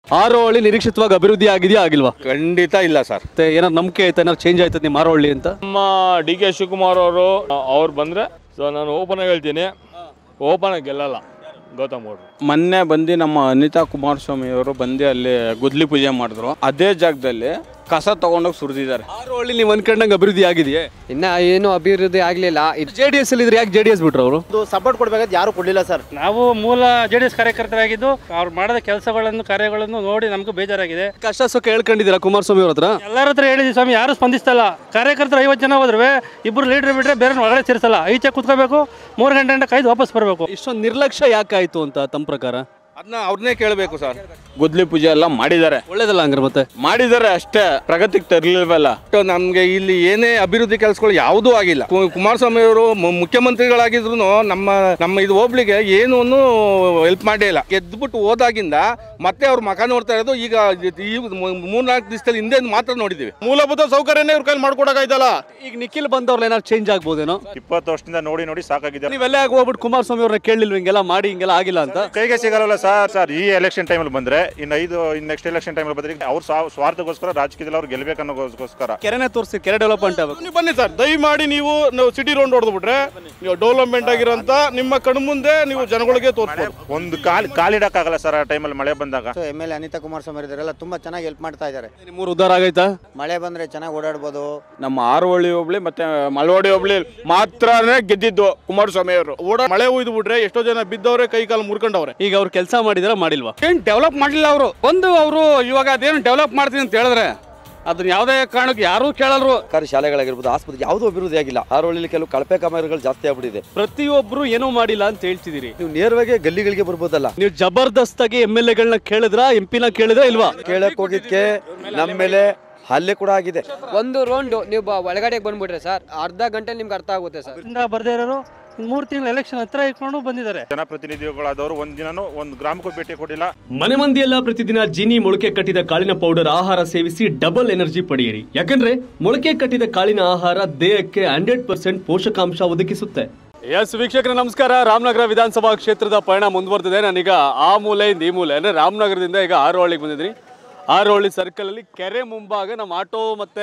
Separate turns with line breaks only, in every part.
ಆರೋಹಳ್ಳಿ ನಿರೀಕ್ಷಿತವಾಗಿ ಅಭಿವೃದ್ಧಿ ಆಗಿದೆಯಾ ಆಗಿಲ್ವಾ
ಖಂಡಿತ ಇಲ್ಲ ಸರ್
ಮತ್ತೆ ಏನಾದ್ರು ನಂಬಿಕೆ ಆಯ್ತಾ ಏನಾದ್ರು ಚೇಂಜ್ ಆಯ್ತದ ನಿಮ್ಮ ಆರೋಹಳ್ಳಿ ಅಂತ
ನಮ್ಮ ಡಿ ಕೆ ಶಿವಕುಮಾರ್ ಅವರು ಅವ್ರು ಬಂದರೆ ಸೊ ನಾನು ಓಪನ್ ಆಗಿ ಹೇಳ್ತೀನಿ ಓಪನ್ ಆಗಿ ಗೆಲ್ಲಲ್ಲ ಗೌತಮ್ ಗೌಡ್ರು
ಮೊನ್ನೆ ಬಂದು ನಮ್ಮ ಅನಿತಾ ಕುಮಾರಸ್ವಾಮಿ ಅವರು ಬಂದು ಅಲ್ಲಿ ಗುದ್ಲಿ ಪೂಜೆ ಮಾಡಿದ್ರು ಅದೇ ಜಾಗದಲ್ಲಿ ಕಸ ತಗೊಂಡೋಗಿ ಸುರಿದಿದ್ದಾರೆ
ಆರೋಹಳ್ಳಿ ನೀವು ಅನ್ಕೊಂಡಂಗೆ ಅಭಿವೃದ್ಧಿ ಆಗಿದೆಯೇ
ಇನ್ನ ಏನು ಅಭಿವೃದ್ಧಿ ಆಗ್ಲಿಲ್ಲ ಇದು
ಜೆ ಡಿ ಎಸ್ ಅಲ್ಲಿ ಇದ್ರೆ ಯಾಕೆ ಜೆ ಡಿ ಎಸ್ ಬಿಟ್ರು ಅವರು
ಸಪೋರ್ಟ್ ಕೊಡ್ಬೇಕಾದ್ರೆ ಯಾರು ಕೊಡ್ಲಿಲ್ಲ ಸರ್
ನಾವು ಮೂಲ ಜೆ ಡಿ ಎಸ್ ಕಾರ್ಯಕರ್ತರಾಗಿದ್ದು ಅವ್ರು ಮಾಡಿದ ಕೆಲಸಗಳನ್ನು ಕಾರ್ಯಗಳನ್ನು ನೋಡಿ ನಮಗೂ ಬೇಜಾರಾಗಿದೆ
ಕಷ್ಟ ಸುಖ ಹೇಳ್ಕೊಂಡಿದ್ದೀರಾ ಕುಮಾರಸ್ವಾಮಿ ಅವ್ರ ಹತ್ರ
ಎಲ್ಲರ ಹತ್ರ ಹೇಳಿದ್ವಿ ಸ್ವಾಮಿ ಯಾರು ಸ್ಪಂದಿಸ್ತಲ್ಲ ಕಾರ್ಯಕರ್ತರು ಐವತ್ತು ಜನ ಹೋದ್ರೆ ಇಬ್ಬರು ಲೀಡರ್ ಬಿಟ್ಟರೆ ಬೇರೆ ಒಳಗಡೆ ಸೇರಿಸಲ್ಲ ಈಚೆ ಕೂತ್ಕೋಬೇಕು ಮೂರು ಗಂಟೆ ಗಂಟೆ ಕಾಯ್ದು ವಾಪಸ್ ಬರಬೇಕು
ಇಷ್ಟೊಂದು ನಿರ್ಲಕ್ಷ್ಯ ಯಾಕಾಯ್ತು ಅಂತ ತಮ್ಮ ಪ್ರಕಾರ
ಅದನ್ನ ಅವ್ರನ್ನೇ ಕೇಳಬೇಕು ಸರ್
ಗುದ್ಲಿ ಪೂಜೆ ಎಲ್ಲ ಮಾಡಿದ್ದಾರೆ
ಒಳ್ಳೇದಲ್ಲ ಹಂಗಾರೆ ಮತ್ತೆ
ಮಾಡಿದ್ದಾರೆ ಅಷ್ಟೇ ಪ್ರಗತಿಗೆ ತರಲಿಲ್ವಲ್ಲ
ನಮಗೆ ಇಲ್ಲಿ ಏನೇ ಅಭಿವೃದ್ಧಿ ಕೆಲಸಗಳು ಯಾವುದೂ ಆಗಿಲ್ಲ ಕು- ಕುಮಾರಸ್ವಾಮಿ ಅವರು ಮುಖ್ಯಮಂತ್ರಿಗಳಾಗಿದ್ರು ನಮ್ಮ ನಮ್ಮ ಇದು ಹೋಬ್ಳಿಗೆ ಏನೂ ಹೆಲ್ಪ್ ಮಾಡೇ ಇಲ್ಲ ಗೆದ್ದುಬಿಟ್ಟು ಹೋದಾಗಿಂದ ಮತ್ತೆ ಅವ್ರ ಮಕ ನೋಡ್ತಾ ಇರೋದು ಈಗ ಈ ಮೂರ್ನಾಲ್ಕು ದಿವಸದಲ್ಲಿ ಹಿಂದೆ ಮಾತ್ರ ನೋಡಿದ್ದೀವಿ
ಮೂಲಭೂತ ಸೌಕರ್ಯನೇ ಇವ್ರ ಕೈಲಿ ಮಾಡ್ಕೊಡಕ್ಕಾಯ್ತಲ್ಲ
ಈಗ ನಿಖಿಲ್ ಬಂದವ್ರು ಏನಾದ್ರು ಚೇಂಜ್ ಆಗ್ಬೋದೇನೋ
ಇಪ್ಪತ್ತು ವರ್ಷದಿಂದ ನೋಡಿ ನೋಡಿ ಸಾಕಾಗಿದೆ
ನೀವೆಲ್ಲ ಹೋಗ್ಬಿಟ್ಟು ಕುಮಾರಸ್ವಾಮಿ ಅವ್ರನ್ನ ಕೇಳಲಿಲ್ವ ಹಿಂಗೆಲ್ಲ ಮಾಡಿ ಹಿಂಗೆಲ್ಲ ಆಗಿಲ್ಲ ಅಂತ
ಕೈಗೆ ಸಿಗಲ್ಲ ಸರ್ ಸರ್ ಈ ಎಲೆಕ್ಷನ್ ಟೈಮಲ್ಲಿ ಬಂದ್ರೆ ಇನ್ನು ಐದು ಇನ್ನು ನೆಕ್ಸ್ಟ್ ಎಲೆಕ್ಷನ್ ಟೈಮಲ್ಲಿ ಬಂದ್ರೆ ಅವ್ರ ಸ್ವಾ- ಸ್ವಾರ್ಥಕ್ಕೋಸ್ಕರ ರಾಜಕೀಯದಲ್ಲಿ ಅವ್ರು ಗೆಲ್ಬೇಕನ್ನೋಗೋಸ್ಕರ
ಕೆರೆನೇ ತೋರಿಸಿ ಕೆರೆ ಡೆವಲಪ್ಮೆಂಟ್ ಆಗಬೇಕು
ನೀವು ಬನ್ನಿ ಸರ್ ದಯಮಾಡಿ ನೀವು ನಾವು ಸಿಟಿ ರೋಡ್ ಹೊಡೆದ್ಬಿಟ್ರೆ ನೀವು ಡೆವಲಪ್ಮೆಂಟ್ ಆಗಿರೋಂಥ ನಿಮ್ಮ ಕಣ್ಮುಂದೆ ನೀವು ಜನಗಳಿಗೆ ತೋರಿಸ್ಬೋದು
ಒಂದು ಕಾಲ್ ಕಾಲಿಡಕ್ಕಾಗಲ್ಲ ಸರ್ ಆ ಟೈಮಲ್ಲಿ ಮಳೆ ಬಂದಾಗ
M L A Anita Kumaraswamy ಇದ್ದಾರೆಲ್ಲ ತುಂಬಾ ಚೆನ್ನಾಗಿ ಹೆಲ್ಪ್ ಮಾಡ್ತಾ ಇದ್ದಾರೆ
ನಿಮ್ಮೂರು ಉದ್ಧಾರ ಆಗೈತಾ
ಮಳೆ ಬಂದ್ರೆ ಚೆನ್ನಾಗಿ ಓಡಾಡ್ಬೋದು
ನಮ್ಮ ಆರೋಹಳ್ಳಿ ಹೋಬ್ಳಿ ಮತ್ತೆ ಮಳವಳ್ಳಿ ಹೋಬ್ಳಿ ಮಾತ್ರನೇ ಗೆದ್ದಿದ್ದು ಕುಮಾರಸ್ವಾಮಿ ಅವರು
ಓಡಾ ಮಳೆ ಒಯ್ದು ಬಿಟ್ರೆ ಎಷ್ಟೋ ಜನ ಬಿದ್ದವ್ರೆ ಕೈ ಕಾಲು ಮುರ್ಕೊಂಡವ್ರೆ
ಈಗ ಅವ್ರು ಕೆಲಸ ಮಾಡಿದಾರ ಮಾಡಿಲ್ವಾ
ಏನು ಡೆವಲಪ್ ಮಾಡಲಿಲ್ಲ ಅವರು ಒಂದು ಅವರು ಇವಾಗ ಅದೇನು ಡೆವಲಪ್ ಮಾಡ್ತೀನಿ ಅಂತ ಹೇಳಿದ್ರೆ ಅದನ್ನ ಯಾವುದೇ ಕಾರಣಕ್ಕೆ ಯಾರೂ ಕೇಳಲ್ರು
ಸರ್ಕಾರಿ ಶಾಲೆಗಳಾಗಿರ್ಬೋದು ಆಸ್ಪತ್ರೆ ಯಾವುದೂ ಅಭಿವೃದ್ಧಿ ಆಗಿಲ್ಲ ಆರೋಳಿಲಿ ಕೆಲವು ಕಳಪೆ ಕಾಮಗಾರಿಗಳು ಜಾಸ್ತಿ ಆಗ್ಬಿಟ್ಟಿದೆ
ಪ್ರತಿಯೊಬ್ರು ಏನೂ ಮಾಡಿಲ್ಲ ಅಂತ ಹೇಳ್ತಿದ್ದೀರಿ
ನೀವು ನೇರವಾಗಿ ಗಲ್ಲಿಗಳಿಗೆ ಬರ್ಬೋದಲ್ಲ
ನೀವು ಜಬರ್ದಸ್ತಾಗಿ ಎಮ್ ಎಲ್ ಎಗಳನ್ನ ಕೇಳಿದ್ರ ಎಂ ಪಿನ ಕೇಳಿದ್ರ ಇಲ್ವಾ
ಕೇಳಕ್ ಹೋಗಿದ್ಕೆ ನಮ್ಮ ಮೇಲೆ ಹಲ್ಲೆ ಕೂಡ ಆಗಿದೆ
ಒಂದು ರೌಂಡು ನೀವು ಬ- ಒಳಗಡೆಗೆ ಬಂದ್ಬಿಟ್ರೆ ಸರ್ ಅರ್ಧ ಗಂಟೆ ನಿಮ್ಗೆ ಅರ್ಥ ಆಗುತ್ತೆ ಸರ್
ಇಂದ ಬರ್ದೇ ಇರೋರು ಮೂರು ತಿಂಗಳು ಎಲೆಕ್ಷನ್ ಹತ್ರ ಇಟ್ಕೊಂಡು ಬಂದಿದ್ದಾರೆ
ಜನಪ್ರತಿನಿಧಿಗಳಾದವರು ಒಂದು ದಿನನೂ ಒಂದು ಗ್ರಾಮಕ್ಕೂ ಭೇಟಿ ಕೊಟ್ಟಿಲ್ಲ
ಮನೆ ಮಂದಿಯೆಲ್ಲ ಪ್ರತಿದಿನ ಜೀನಿ ಮೊಳಕೆ ಕಟ್ಟಿದ ಕಾಳಿನ ಪೌಡರ್ ಆಹಾರ ಸೇವಿಸಿ ಡಬಲ್ ಎನರ್ಜಿ ಪಡೆಯಿರಿ ಯಾಕಂದ್ರೆ ಮೊಳಕೆ ಕಟ್ಟಿದ ಕಾಳಿನ ಆಹಾರ ದೇಹಕ್ಕೆ ಹಂಡ್ರೆಡ್ ಪರ್ಸೆಂಟ್ ಪೋಷಕಾಂಶ ಒದಗಿಸುತ್ತೆ
ಎಸ್ ವೀಕ್ಷಕರ ನಮಸ್ಕಾರ ರಾಮನಗರ ವಿಧಾನಸಭಾ ಕ್ಷೇತ್ರದ ಪಯಣ ಮುಂದುವರೆದಿದೆ ನಾನೀಗ ಆ ಮೂಲೆಯಿಂದ ಈ ಮೂಲೆ ಅಂದರೆ ರಾಮನಗರದಿಂದ ಈಗ ಆರೋಹಳ್ಳಿಗೆ ಬಂದಿದ್ದೀನಿ ಆರೋಹಳ್ಳಿ ಸರ್ಕಲಲ್ಲಿ ಕೆರೆ ಮುಂಭಾಗ ನಮ್ಮ ಆಟೋ ಮತ್ತು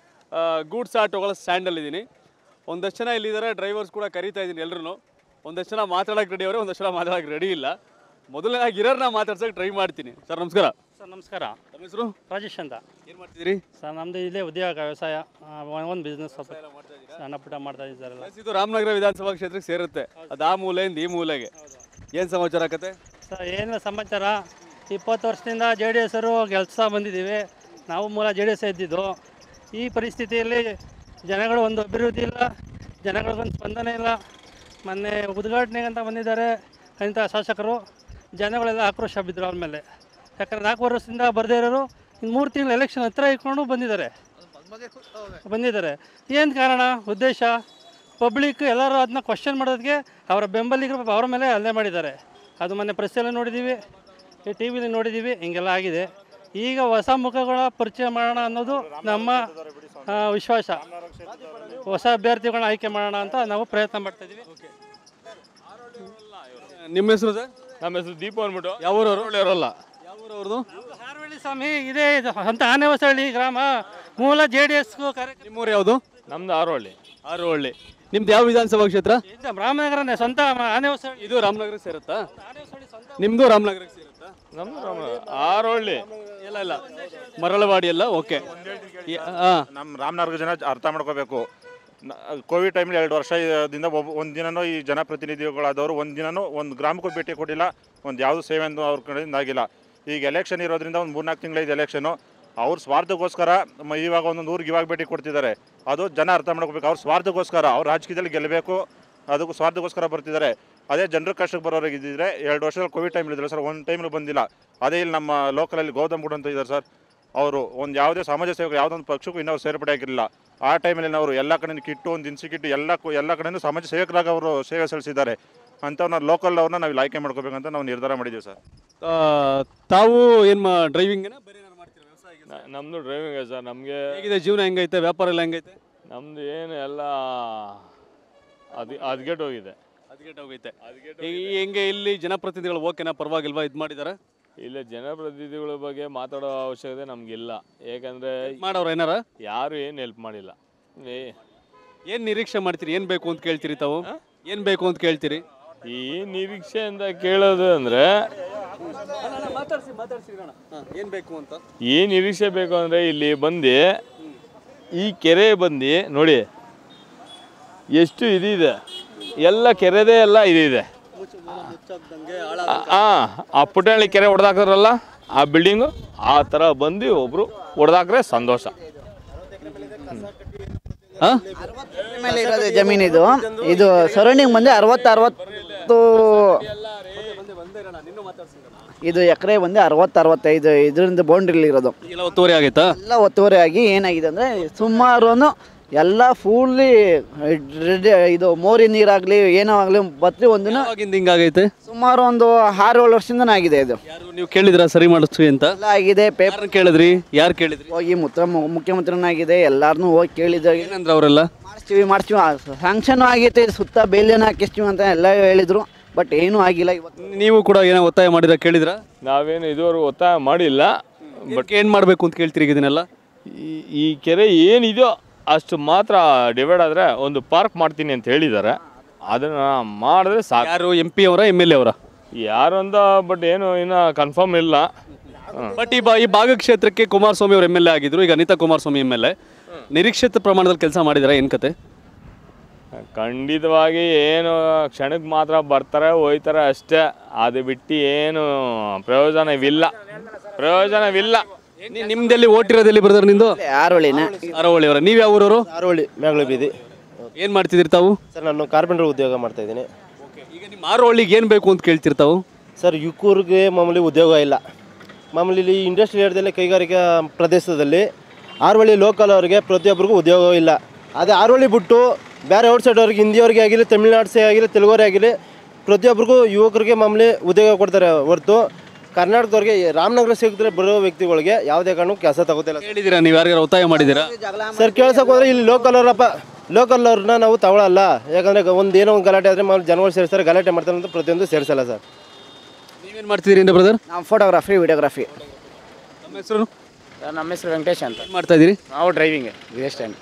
ಗೂಡ್ಸ್ ಆಟೋಗಳ ಸ್ಟ್ಯಾಂಡಲ್ಲಿದ್ದೀನಿ ಒಂದಷ್ಟು ಜನ ಇಲ್ಲಿದ್ದಾರೆ ಡ್ರೈವರ್ಸ್ ಕೂಡ ಕರಿತಾ ಇದ್ದೀನಿ ಎಲ್ಲರೂ ಒಂದಷ್ಟು ಜನ ಮಾತಾಡೋಕೆ ರೆಡಿ ಅವರೇ ಒಂದಷ್ಟು ಜನ ಮಾತಾಡೋಕೆ ರೆಡಿ ಇಲ್ಲ ಮೊದಲನೇದಾಗಿ ಇರೋರನ್ನ ಮಾತಾಡ್ಸೋಕೆ ಟ್ರೈ ಮಾಡ್ತೀನಿ ಸರ್ ನಮಸ್ಕಾರ
ಸರ್ ನಮಸ್ಕಾರ
ನಮ್ಮ ಹೆಸರು
ರಾಜೇಶ್ ಅಂತ
ಏನು ಮಾಡ್ತಿದ್ದೀರಿ
ಸರ್ ನಮ್ಮದು ಇಲ್ಲೇ ಉದ್ಯೋಗ ವ್ಯವಸಾಯ ಒಂದು ಬಿಸ್ನೆಸ್ ಸ್ವಲ್ಪ ಸಣ್ಣ ಪುಟ್ಟ ಮಾಡ್ತಾ ಇದ್ದಾರಲ್ಲ
ಎಸ್, ಇದು ರಾಮನಗರ ವಿಧಾನಸಭಾ ಕ್ಷೇತ್ರಕ್ಕೆ ಸೇರುತ್ತೆ ಅದು ಆ ಮೂಲೆಯಿಂದ ಈ ಮೂಲೆಗೆ ಏನು ಸಮಾಚಾರ ಆಕತೆ
ಸರ್ ಏನಿಲ್ಲ ಸಮಾಚಾರ ಇಪ್ಪತ್ತು ವರ್ಷದಿಂದ ಜೆ ಡಿ ಎಸ್ಸರು ಕೆಲಸ ಬಂದಿದ್ದೀವಿ ನಾವು ಮೂಲ ಜೆ ಡಿ ಎಸ್ ಇದ್ದಿದ್ದು ಈ ಪರಿಸ್ಥಿತಿಯಲ್ಲಿ ಜನಗಳು ಒಂದು ಅಭಿವೃದ್ಧಿ ಇಲ್ಲ ಜನಗಳಿಗೊಂದು ಸ್ಪಂದನೆ ಇಲ್ಲ ಮೊನ್ನೆ ಉದ್ಘಾಟನೆಗೆ ಅಂತ ಬಂದಿದ್ದಾರೆ ಇಂಥ ಶಾಸಕರು ಜನಗಳೆಲ್ಲ ಆಕ್ರೋಶ ಬಿದ್ದರು ಅವ್ರ ಮೇಲೆ ಯಾಕಂದ್ರೆ ನಾಲ್ಕು ವರ್ಷದಿಂದ ಬರದೇ ಇರೋರು ಇನ್ನು ಮೂರು ತಿಂಗಳು ಎಲೆಕ್ಷನ್ ಹತ್ರ ಇಟ್ಕೊಂಡು ಬಂದಿದ್ದಾರೆ ಬಂದಿದ್ದಾರೆ ಏನು ಕಾರಣ ಉದ್ದೇಶ ಪಬ್ಲಿಕ್ ಎಲ್ಲರೂ ಅದನ್ನ ಕ್ವಶನ್ ಮಾಡೋದಕ್ಕೆ ಅವರ ಬೆಂಬಲಿಗರು ಪಾಪ ಅವ್ರ ಮೇಲೆ ಹಲ್ಲೆ ಮಾಡಿದ್ದಾರೆ ಅದು ಮೊನ್ನೆ ಪ್ರೆಸ್ಸಲ್ಲಿ ನೋಡಿದ್ದೀವಿ ಈ ಟಿ ವಿಲಿ ನೋಡಿದ್ದೀವಿ ಹಿಂಗೆಲ್ಲ ಆಗಿದೆ ಈಗ ಹೊಸ ಮುಖಗಳ ಪರಿಚಯ ಮಾಡೋಣ ಅನ್ನೋದು ನಮ್ಮ ಆ, ವಿಶ್ವಾಸ ಹೊಸ ಅಭ್ಯರ್ಥಿಗಳನ್ನ ಆಯ್ಕೆ ಮಾಡೋಣ ಅಂತ ನಾವು ಪ್ರಯತ್ನ ಮಾಡ್ತಾ ಇದ್ದೀವಿ
ನಿಮ್ಮ ಹೆಸರು ಸರ್
ನಮ್ಮ ಹೆಸರು ದೀಪ ಅಂದ್ಬಿಟ್ಟು
ಯಾವ ಊರವರು
ಇರೋಲ್ಲ
ಯಾವ ಊರವ್ರದ್ದು
ಹಾರವಳ್ಳಿ ಸ್ವಾಮಿ ಇದೇ ಇದು ಅಂತ ಆನೆಹೊಸಳ್ಳಿ ಗ್ರಾಮ ಮೂಲ ಜೆ ಡಿ ಎಸ್ ಕಾರ್ಯ
ನಿಮ್ಮೂರು ಯಾವುದು
ನಮ್ದು ಆರೋಹಳ್ಳಿ
ಆರೋಹಳ್ಳಿ ನಿಮ್ದು ಯಾವ ವಿಧಾನಸಭಾ ಕ್ಷೇತ್ರ
ಇದು ರಾಮನಗರನೇ ಸ್ವಂತ ಆನೆಹೊಸಳ್ಳಿ
ಇದು ರಾಮನಗರಕ್ಕೆ ಸೇರುತ್ತಾ ನಿಮ್ದು ರಾಮನಗರಕ್ಕೆ ಸೇರುತ್ತಾ
ನಮ್ದು ರಾಮ ಆರೋಹಳ್ಳಿ
ಇಲ್ಲ ಇಲ್ಲ ಮರಳವಾಡಿ ಎಲ್ಲ ಓಕೆ ಹಾಂ
ನಮ್ಮ ರಾಮನಗರ ಜನ ಅರ್ಥ ಮಾಡ್ಕೋಬೇಕು ಕೋವಿಡ್ ಟೈಮಲ್ಲಿ ಎರಡು ವರ್ಷದಿಂದ ಒಬ್ಬ ಒಂದು ದಿನನೂ ಈ ಜನಪ್ರತಿನಿಧಿಗಳಾದವರು ಒಂದು ದಿನನೂ ಒಂದು ಗ್ರಾಮಕ್ಕೂ ಭೇಟಿ ಕೊಟ್ಟಿಲ್ಲ ಒಂದು ಯಾವುದು ಸೇವೆ ಅಂತ ಅವ್ರ ಕಡೆಯಿಂದ ಆಗಿಲ್ಲ ಈಗ ಎಲೆಕ್ಷನ್ ಇರೋದ್ರಿಂದ ಒಂದು ಮೂರ್ನಾಲ್ಕು ತಿಂಗಳೈದು ಎಲೆಕ್ಷನು ಅವ್ರ ಸ್ವಾರ್ಥಕ್ಕೋಸ್ಕರ ಮ- ಇವಾಗ ಒಂದೊಂದು ಊರಿಗೆ ಇವಾಗ ಭೇಟಿ ಕೊಡ್ತಿದ್ದಾರೆ ಅದು ಜನ ಅರ್ಥ ಮಾಡ್ಕೋಬೇಕು ಅವ್ರ ಸ್ವಾರ್ಥಕ್ಕೋಸ್ಕರ ಅವ್ರ ರಾಜಕೀಯದಲ್ಲಿ ಗೆಲ್ಲಬೇಕು ಅದಕ್ಕೂ ಸ್ವಾರ್ಥಕ್ಕೋಸ್ಕರ ಬರ್ತಿದ್ದಾರೆ ಅದೇ ಜನರ ಕಷ್ಟಕ್ಕೆ ಬರೋರಿಗೆ ಇದ್ದಿದ್ರೆ ಎರಡು ವರ್ಷದಲ್ಲಿ ಕೋವಿಡ್ ಟೈಮ್ ಇದ್ದಿಲ್ಲ ಸರ್ ಒಂದು ಟೈಮಲ್ಲಿ ಬಂದಿಲ್ಲ ಅದೇ ಇಲ್ಲಿ ನಮ್ಮ ಲೋಕಲಲ್ಲಿ ಗೌತಮ್ ಗುಡ್ ಅಂತ ಇದ್ದಾರೆ ಸರ್ ಅವರು ಒಂದು ಯಾವುದೇ ಸಮಾಜ ಸೇವಕ ಯಾವುದೊಂದು ಪಕ್ಷಕ್ಕೂ ಇನ್ನೂ ಅವ್ರು ಸೇರ್ಪಡೆ ಆಗಿರಲಿಲ್ಲ ಆ ಟೈಮಲ್ಲಿ ಅವರು ಎಲ್ಲ ಕಡೆಯಿಂದ ಕಿಟ್ಟು ಒಂದು ದಿನಸಿ ಕಿಟ್ಟು ಎಲ್ಲ ಕು- ಎಲ್ಲ ಕಡೆಯೂ ಸಮಾಜ ಸೇವಕರಾಗಿ ಅವರು ಸೇವೆ ಸಲ್ಲಿಸಿದ್ದಾರೆ ಅಂಥವ್ರನ್ನ ಲೋಕಲ್ ಅವ್ರನ್ನ ನಾವು ಇಲ್ಲಿ ಆಯ್ಕೆ ಮಾಡ್ಕೋಬೇಕಂತ ನಾವು ನಿರ್ಧಾರ ಮಾಡಿದ್ದೀವಿ ಸರ್
ತಾವು ಏನು ಮಾ ಡ್ರೈವಿಂಗ್
ನ- ನಮ್ದು ಡ್ರೈವಿಂಗ್ ಸರ್ ನಮಗೆ
ಹೇಗಿದೆ ಜೀವನ ಹೆಂಗೈತೆ ವ್ಯಾಪಾರ ಎಲ್ಲ ಹೆಂಗೈತೆ
ನಮ್ದು ಏನು ಎಲ್ಲ ಅದು ಹದ್ಗೆಟ್ ಹೋಗಿದೆ
ಅದಕ್ಕೆ ಹೋಗೈತೆ ಈ ಹೆಂಗೆ ಇಲ್ಲಿ ಜನಪ್ರತಿನಿಧಿಗಳು ಓಕೆನಾ ಪರವಾಗಿಲ್ವಾ ಇದು ಮಾಡಿದ್ದಾರೆ
ಇಲ್ಲ ಜನಪ್ರತಿನಿಧಿಗಳ ಬಗ್ಗೆ ಮಾತಾಡೋ ಅವಶ್ಯಕತೆ ನಮಗಿಲ್ಲ ಯಾಕಂದರೆ
ಮಾಡೋರು ಏನಾರ
ಯಾರು ಏನು ಹೆಲ್ಪ್ ಮಾಡಿಲ್ಲ ಏ
ಏನು ನಿರೀಕ್ಷೆ ಮಾಡ್ತೀರಿ ಏನು ಬೇಕು ಅಂತ ಕೇಳ್ತೀರಿ ತಾವು ಏನು ಬೇಕು ಅಂತ ಕೇಳ್ತೀರಿ
ಈ ನಿರೀಕ್ಷೆ ಅಂತ ಕೇಳೋದು ಅಂದರೆ
ಮಾತಾಡ್ಸಿ ಮಾತಾಡ್ಸಿ ಏನು ಬೇಕು ಅಂತ
ಏನು ನಿರೀಕ್ಷೆ ಬೇಕು ಅಂದರೆ ಇಲ್ಲಿ ಬಂದು ಈ ಕೆರೆ ಬಂದು ನೋಡಿ ಎಷ್ಟು ಇದಿದೆ ಎಲ್ಲ ಕೆರೆದೇ ಎಲ್ಲ ಇದಿದೆ ಹಾಂ ಆ ಪುಟ್ಟಹಳ್ಳಿ ಕೆರೆ ಹೊಡೆದಾಕ್ತಾರಲ್ಲ ಆ ಬಿಲ್ಡಿಂಗು ಆ ಥರ ಬಂದು ಒಬ್ಬರು ಹೊಡೆದಾಕ್ರೆ ಸಂತೋಷ
ಮೇಲೆ ಇರೋದು ಜಮೀನು ಇದು ಇದು ಸರೌಂಡಿಂಗ್ ಬಂದು ಅರವತ್ತು ಅರವತ್ತು ಇದು ಎಕರೆ ಬಂದು ಅರವತ್ತು ಅರವತ್ತೈದು ಇದರಿಂದ ಬೌಂಡ್ರಿಲಿ ಇರೋದು
ಎಲ್ಲ ಒತ್ತುವರಿ ಆಗೈತಾ
ಎಲ್ಲ ಒತ್ತುವರಿ ಆಗಿ ಏನಾಗಿದೆ ಅಂದರೆ ಸುಮಾರು ಎಲ್ಲ ಫುಲ್ಲಿ ಇದು ಮೋರಿ ನೀರಾಗಲಿ ಏನೋ ಆಗಲಿ ಬತ್ರಿ ಒಂದಿನ
ಯಾವಾಗಿಂದ ಹಿಂಗಾಗೈತೆ
ಸುಮಾರು ಒಂದು ಆರು ಏಳು ವರ್ಷದಿಂದನೇ ಆಗಿದೆ ಇದು
ನೀವು ಕೇಳಿದ್ರ ಸರಿ ಮಾಡಿಸ್ರಿ ಅಂತ
ಎಲ್ಲ ಆಗಿದೆ ಪೇಪರ್
ಯಾರನ್ನ ಕೇಳಿದ್ರಿ ಯಾರು ಕೇಳಿದ್ರಿ
ಹೋಗಿ ಮುತ್ತ ಮುಖ್ಯಮಂತ್ರಿನಾಗಿದೆ ಎಲ್ಲಾರನ್ನೂ ಹೋಗಿ ಕೇಳಿದ್ರೆ
ಏನಂದ್ರೆ ಅವರೆಲ್ಲ
ಮಾಡಿಸ್ತೀವಿ ಮಾಡಿಸ್ತೀವಿ ಸ್ಯಾಂಕ್ಷನ್ ಆಗೈತೆ ಸುತ್ತ ಬೇಲಿಯನ್ನು ಹಾಕಿಸ್ತೀವಿ ಅಂತ ಎಲ್ಲ ಹೇಳಿದ್ರು ಬಟ್ ಏನೂ ಆಗಿಲ್ಲ ಇವತ್ತು
ನೀವು ಕೂಡ ಏನೋ ಒತ್ತಾಯ ಮಾಡಿದ್ರ ಕೇಳಿದ್ರ
ನಾವೇನು ಇದುವರೆಗೂ ಒತ್ತಾಯ ಮಾಡಿಲ್ಲ
ಬಟ್ ಏನು ಮಾಡಬೇಕು ಅಂತ ಕೇಳ್ತೀರಿ ಈಗ ಇದನ್ನೆಲ್ಲ
ಈ- ಈ ಕೆರೆ ಏನಿದೆಯೋ ಅಷ್ಟು ಮಾತ್ರ ಡಿವೈಡ್ ಆದರೆ ಒಂದು ಪಾರ್ಕ್ ಮಾಡ್ತೀನಿ ಅಂತ ಹೇಳಿದ್ದಾರೆ ಅದನ್ನು ಮಾಡಿದ್ರೆ ಸಾಕು
ಯಾರು ಎಂ ಪಿ ಅವರ ಎಮ್ ಎಲ್ ಎ ಅವರ
ಯಾರು ಅಂತ ಬಟ್ ಏನು ಇನ್ನೂ ಕನ್ಫರ್ಮ್ ಇಲ್ಲ ಹ್ಮ್.
ಬಟ್ ಈ ಬಾ ಈ ಭಾಗ ಕ್ಷೇತ್ರಕ್ಕೆ ಕುಮಾರಸ್ವಾಮಿ ಅವರು ಎಮ್ ಎಲ್ ಎ ಆಗಿದ್ರು ಈಗ Anita Kumaraswamy M L A ನಿರೀಕ್ಷಿತ ಪ್ರಮಾಣದಲ್ಲಿ ಕೆಲಸ ಮಾಡಿದಾರ ಏನು ಕತೆ
ಖಂಡಿತವಾಗಿ ಏನು ಕ್ಷಣಕ್ಕೆ ಮಾತ್ರ ಬರ್ತಾರೆ ಹೋಯ್ತಾರೆ ಅಷ್ಟೇ ಅದು ಬಿಟ್ಟು ಏನು ಪ್ರಯೋಜನವಿಲ್ಲ ಪ್ರಯೋಜನವಿಲ್ಲ
ನಿ- ನಿಮ್ದೆಲ್ಲಿ ಓಟಿರೋದೆಲ್ಲಿ ಬ್ರದರ್ ನಿಂದು
ಆರೋಳಿನ
ಅರವಳ್ಳಿ ಅವರ ನೀವು ಯಾವ ಊರವರು
ಆರೋಳಿ ಮೇಗಳ ಬೀದಿ
ಏನು ಮಾಡ್ತಿದ್ದೀರಿ ತಾವು
ಸರ್ ನಾನು ಕಾರ್ಪೆಂಟರ್ ಉದ್ಯೋಗ ಮಾಡ್ತಾ ಇದ್ದೀನಿ
ಈಗ ನಿಮ್ಮ ಆರೋಳಿಗೆ ಏನು ಬೇಕು ಅಂತ ಕೇಳ್ತೀರಿ ತಾವು
ಸರ್ ಯುವಕರಿಗೆ ಮಾಮೂಲಿ ಉದ್ಯೋಗ ಇಲ್ಲ ಮಾಮೂಲಿ ಇಲ್ಲಿ ಇಂಡಸ್ಟ್ರಿ ಏರಿಯಾದಲ್ಲಿ ಕೈಗಾರಿಕಾ ಪ್ರದೇಶದಲ್ಲಿ ಆರೋಳಿ ಲೋಕಲ್ ಅವರಿಗೆ ಪ್ರತಿಯೊಬ್ಬರಿಗೂ ಉದ್ಯೋಗ ಇಲ್ಲ ಅದೇ ಆರೋಳಿ ಬಿಟ್ಟು ಬೇರೆ ಔಟ್ ಸೈಡ್ ಅವ್ರಿಗೆ ಹಿಂದಿಯವ್ರಿಗೆ ಆಗಿರಲಿ ತಮಿಳ್ನಾಡ್ಸೇ ಆಗಿರಲಿ ತೆಲುಗರೇ ಆಗಿರಲಿ ಪ್ರತಿಯೊಬ್ಬರಿಗೂ ಯುವಕರಿಗೆ ಮಾಮೂಲಿ ಉದ್ಯೋಗ ಕೊಡ್ತಾರೆ ಹೊರತು ಕರ್ನಾಟಕದವ್ರಿಗೆ ರಾಮನಗರ ಸಿಕ್ಕಿದ್ರೆ ಬರೋ ವ್ಯಕ್ತಿಗಳಿಗೆ ಯಾವುದೇ ಕಾರಣಕ್ಕೂ ಕೆಲಸ ತಗೋತಿಲ್ಲ
ಹೇಳಿದ್ದೀರಾ ನೀವು ಯಾರಿಗಾರು ಒತ್ತಾಯ ಮಾಡಿದ್ದೀರಾ
ಸರ್ ಕೇಳ್ಸಕ್ಕೆ ಹೋದ್ರೆ ಇಲ್ಲಿ ಲೋಕಲ್ ಅವರಪ್ಪ ಲೋಕಲ್ ಅವ್ರನ್ನ ನಾವು ತಗೊಳಲ್ಲ ಯಾಕಂದ್ರೆ ಒಂದು ಏನೋ ಒಂದು ಗಲಾಟೆ ಆದರೆ ಮಾಮೂಲಿ ಜನಗಳು ಸೇರಿಸ್ತಾರೆ ಗಲಾಟೆ ಮಾಡ್ತಾರೆ ಅಂತ ಪ್ರತಿಯೊಂದು ಸೇರಿಸಲ್ಲ ಸರ್
ನೀವೇನು ಮಾಡ್ತಿದ್ದೀರಿ ಇಂದ ಬ್ರದರ್
ನಾವು ಫೋಟೋಗ್ರಫಿ ವಿಡಿಯೋಗ್ರಫಿ
ನಮ್ಮ ಹೆಸರು
ನಮ್ಮ ಹೆಸರು ವೆಂಕಟೇಶ್ ಅಂತ
ಏನು ಮಾಡ್ತಾ ಇದ್ದೀರಿ
ನಾವು ಡ್ರೈವಿಂಗ್ ಇದೇ ಸ್ಟ್ಯಾಂಡ್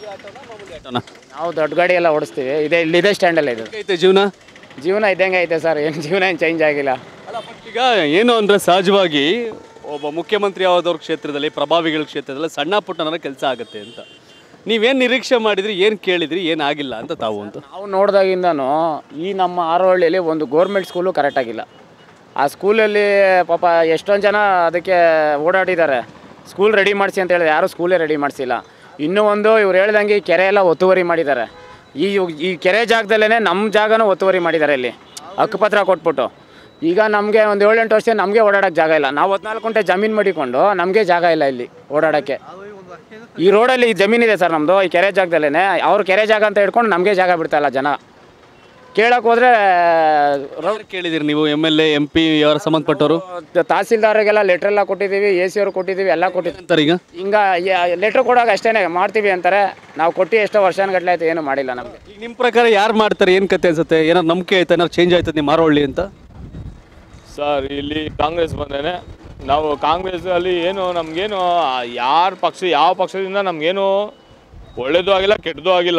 ನಾವು ದೊಡ್ಡ ಗಾಡಿ ಎಲ್ಲ ಓಡಿಸ್ತೀವಿ ಇದೇ ಇಲ್ಲಿ ಇದೇ ಸ್ಟ್ಯಾಂಡಲ್ಲ ಇದು
ಐತೆ ಜೀವನ
ಜೀವನ ಇದ್ದಂಗೆ ಐತೆ ಸರ್ ಏನು ಜೀವನ ಏನು ಚೇಂಜ್ ಆಗಿಲ್ಲ
ಈಗ ಏನು ಅಂದರೆ ಸಹಜವಾಗಿ ಒಬ್ಬ ಮುಖ್ಯಮಂತ್ರಿ ಆದವ್ರ ಕ್ಷೇತ್ರದಲ್ಲಿ ಪ್ರಭಾವಿಗಳ ಕ್ಷೇತ್ರದಲ್ಲಿ ಸಣ್ಣ ಪುಟ್ಟನ ಕೆಲಸ ಆಗುತ್ತೆ ಅಂತ ನೀವೇನು ನಿರೀಕ್ಷೆ ಮಾಡಿದ್ರಿ ಏನು ಕೇಳಿದ್ರಿ ಏನು ಆಗಿಲ್ಲ ಅಂತ ತಾವು ಅಂತ
ನಾವು ನೋಡಿದಾಗಿಂದನೂ ಈ ನಮ್ಮ ಆರೋಹಳ್ಳಿಯಲ್ಲಿ ಒಂದು ಗೋರ್ಮೆಂಟ್ ಸ್ಕೂಲು ಕರೆಕ್ಟಾಗಿಲ್ಲ ಆ ಸ್ಕೂಲಲ್ಲಿ ಪಾಪ ಎಷ್ಟೊಂದು ಜನ ಅದಕ್ಕೆ ಓಡಾಡಿದ್ದಾರೆ ಸ್ಕೂಲ್ ರೆಡಿ ಮಾಡಿಸಿ ಅಂತ ಹೇಳಿದ್ರೆ ಯಾರೂ ಸ್ಕೂಲೇ ರೆಡಿ ಮಾಡಿಸಿಲ್ಲ ಇನ್ನೂ ಒಂದು ಇವ್ರು ಹೇಳ್ದಂಗೆ ಈ ಕೆರೆ ಎಲ್ಲ ಒತ್ತುವರಿ ಮಾಡಿದ್ದಾರೆ ಈ ಈ ಕೆರೆ ಜಾಗದಲ್ಲೇ ನಮ್ಮ ಜಾಗನೂ ಒತ್ತುವರಿ ಮಾಡಿದ್ದಾರೆ ಇಲ್ಲಿ ಹಕ್ಕುಪತ್ರ ಕೊಟ್ಬಿಟ್ಟು ಈಗ ನಮಗೆ ಒಂದು ಏಳೆಂಟು ವರ್ಷ ನಮಗೆ ಓಡಾಡೋಕ್ಕೆ ಜಾಗ ಇಲ್ಲ ನಾವು ಹದಿನಾಲ್ಕು ಗಂಟೆ ಜಮೀನು ಮಾಡಿಕೊಂಡು ನಮಗೆ ಜಾಗ ಇಲ್ಲ ಇಲ್ಲಿ ಓಡಾಡೋಕ್ಕೆ ಈ ರೋಡಲ್ಲಿ ಜಮೀನಿದೆ ಸರ್ ನಮ್ಮದು ಈ ಕೆರೆ ಜಾಗದಲ್ಲೇ ಅವ್ರ ಕೆರೆ ಜಾಗ ಅಂತ ಹಿಡ್ಕೊಂಡು ನಮಗೆ ಜಾಗ ಬಿಡ್ತಾ ಇಲ್ಲ ಜನ ಕೇಳಕ್ಕೆ ಹೋದ್ರೆ
ಕೇಳಿದಿರಿ ನೀವು M L A M P ಯಾರು ಸಂಬಂಧಪಟ್ಟವರು
ತಹಸೀಲ್ದಾರಿಗೆಲ್ಲ ಲೆಟ್ರ್ ಎಲ್ಲ ಕೊಟ್ಟಿದ್ದೀವಿ ಎ ಸಿ ಅವ್ರು ಕೊಟ್ಟಿದ್ದೀವಿ ಎಲ್ಲ ಕೊಟ್ಟಿದ್ದೀವಿ
ಅಂತಾರೆ ಈಗ
ಹಿಂಗ ಲೆಟ್ರ್ ಕೊಡೋಕೆ ಅಷ್ಟೇ ಮಾಡ್ತೀವಿ ಅಂತಾರೆ ನಾವು ಕೊಟ್ಟು ಎಷ್ಟೋ ವರ್ಷಗಟ್ಟಲೆ ಆಯ್ತು ಏನು ಮಾಡಿಲ್ಲ ನಮಗೆ
ಈಗ ನಿಮ್ಮ ಪ್ರಕಾರ ಯಾರು ಮಾಡ್ತಾರೆ ಏನು ಕತೆ ಅನ್ಸುತ್ತೆ ಏನಾರು ನಂಬಿಕೆ ಆಯ್ತಾ ಏನಾರು ಚೇಂಜ್ ಆಯ್ತದೆ ನಿಮ್ಮ ಮಾರೋಳ್ಳಿ ಅಂತ
ಸರ್ ಇಲ್ಲಿ ಕಾಂಗ್ರೆಸ್ ಬಂದೇನೆ ನಾವು ಕಾಂಗ್ರೆಸ್ಸಲ್ಲಿ ಏನು ನಮಗೇನು ಯಾರ ಪಕ್ಷ ಯಾವ ಪಕ್ಷದಿಂದ ನಮಗೇನು ಒಳ್ಳೇದು ಆಗಿಲ್ಲ ಕೆಟ್ಟದ್ದು ಆಗಿಲ್ಲ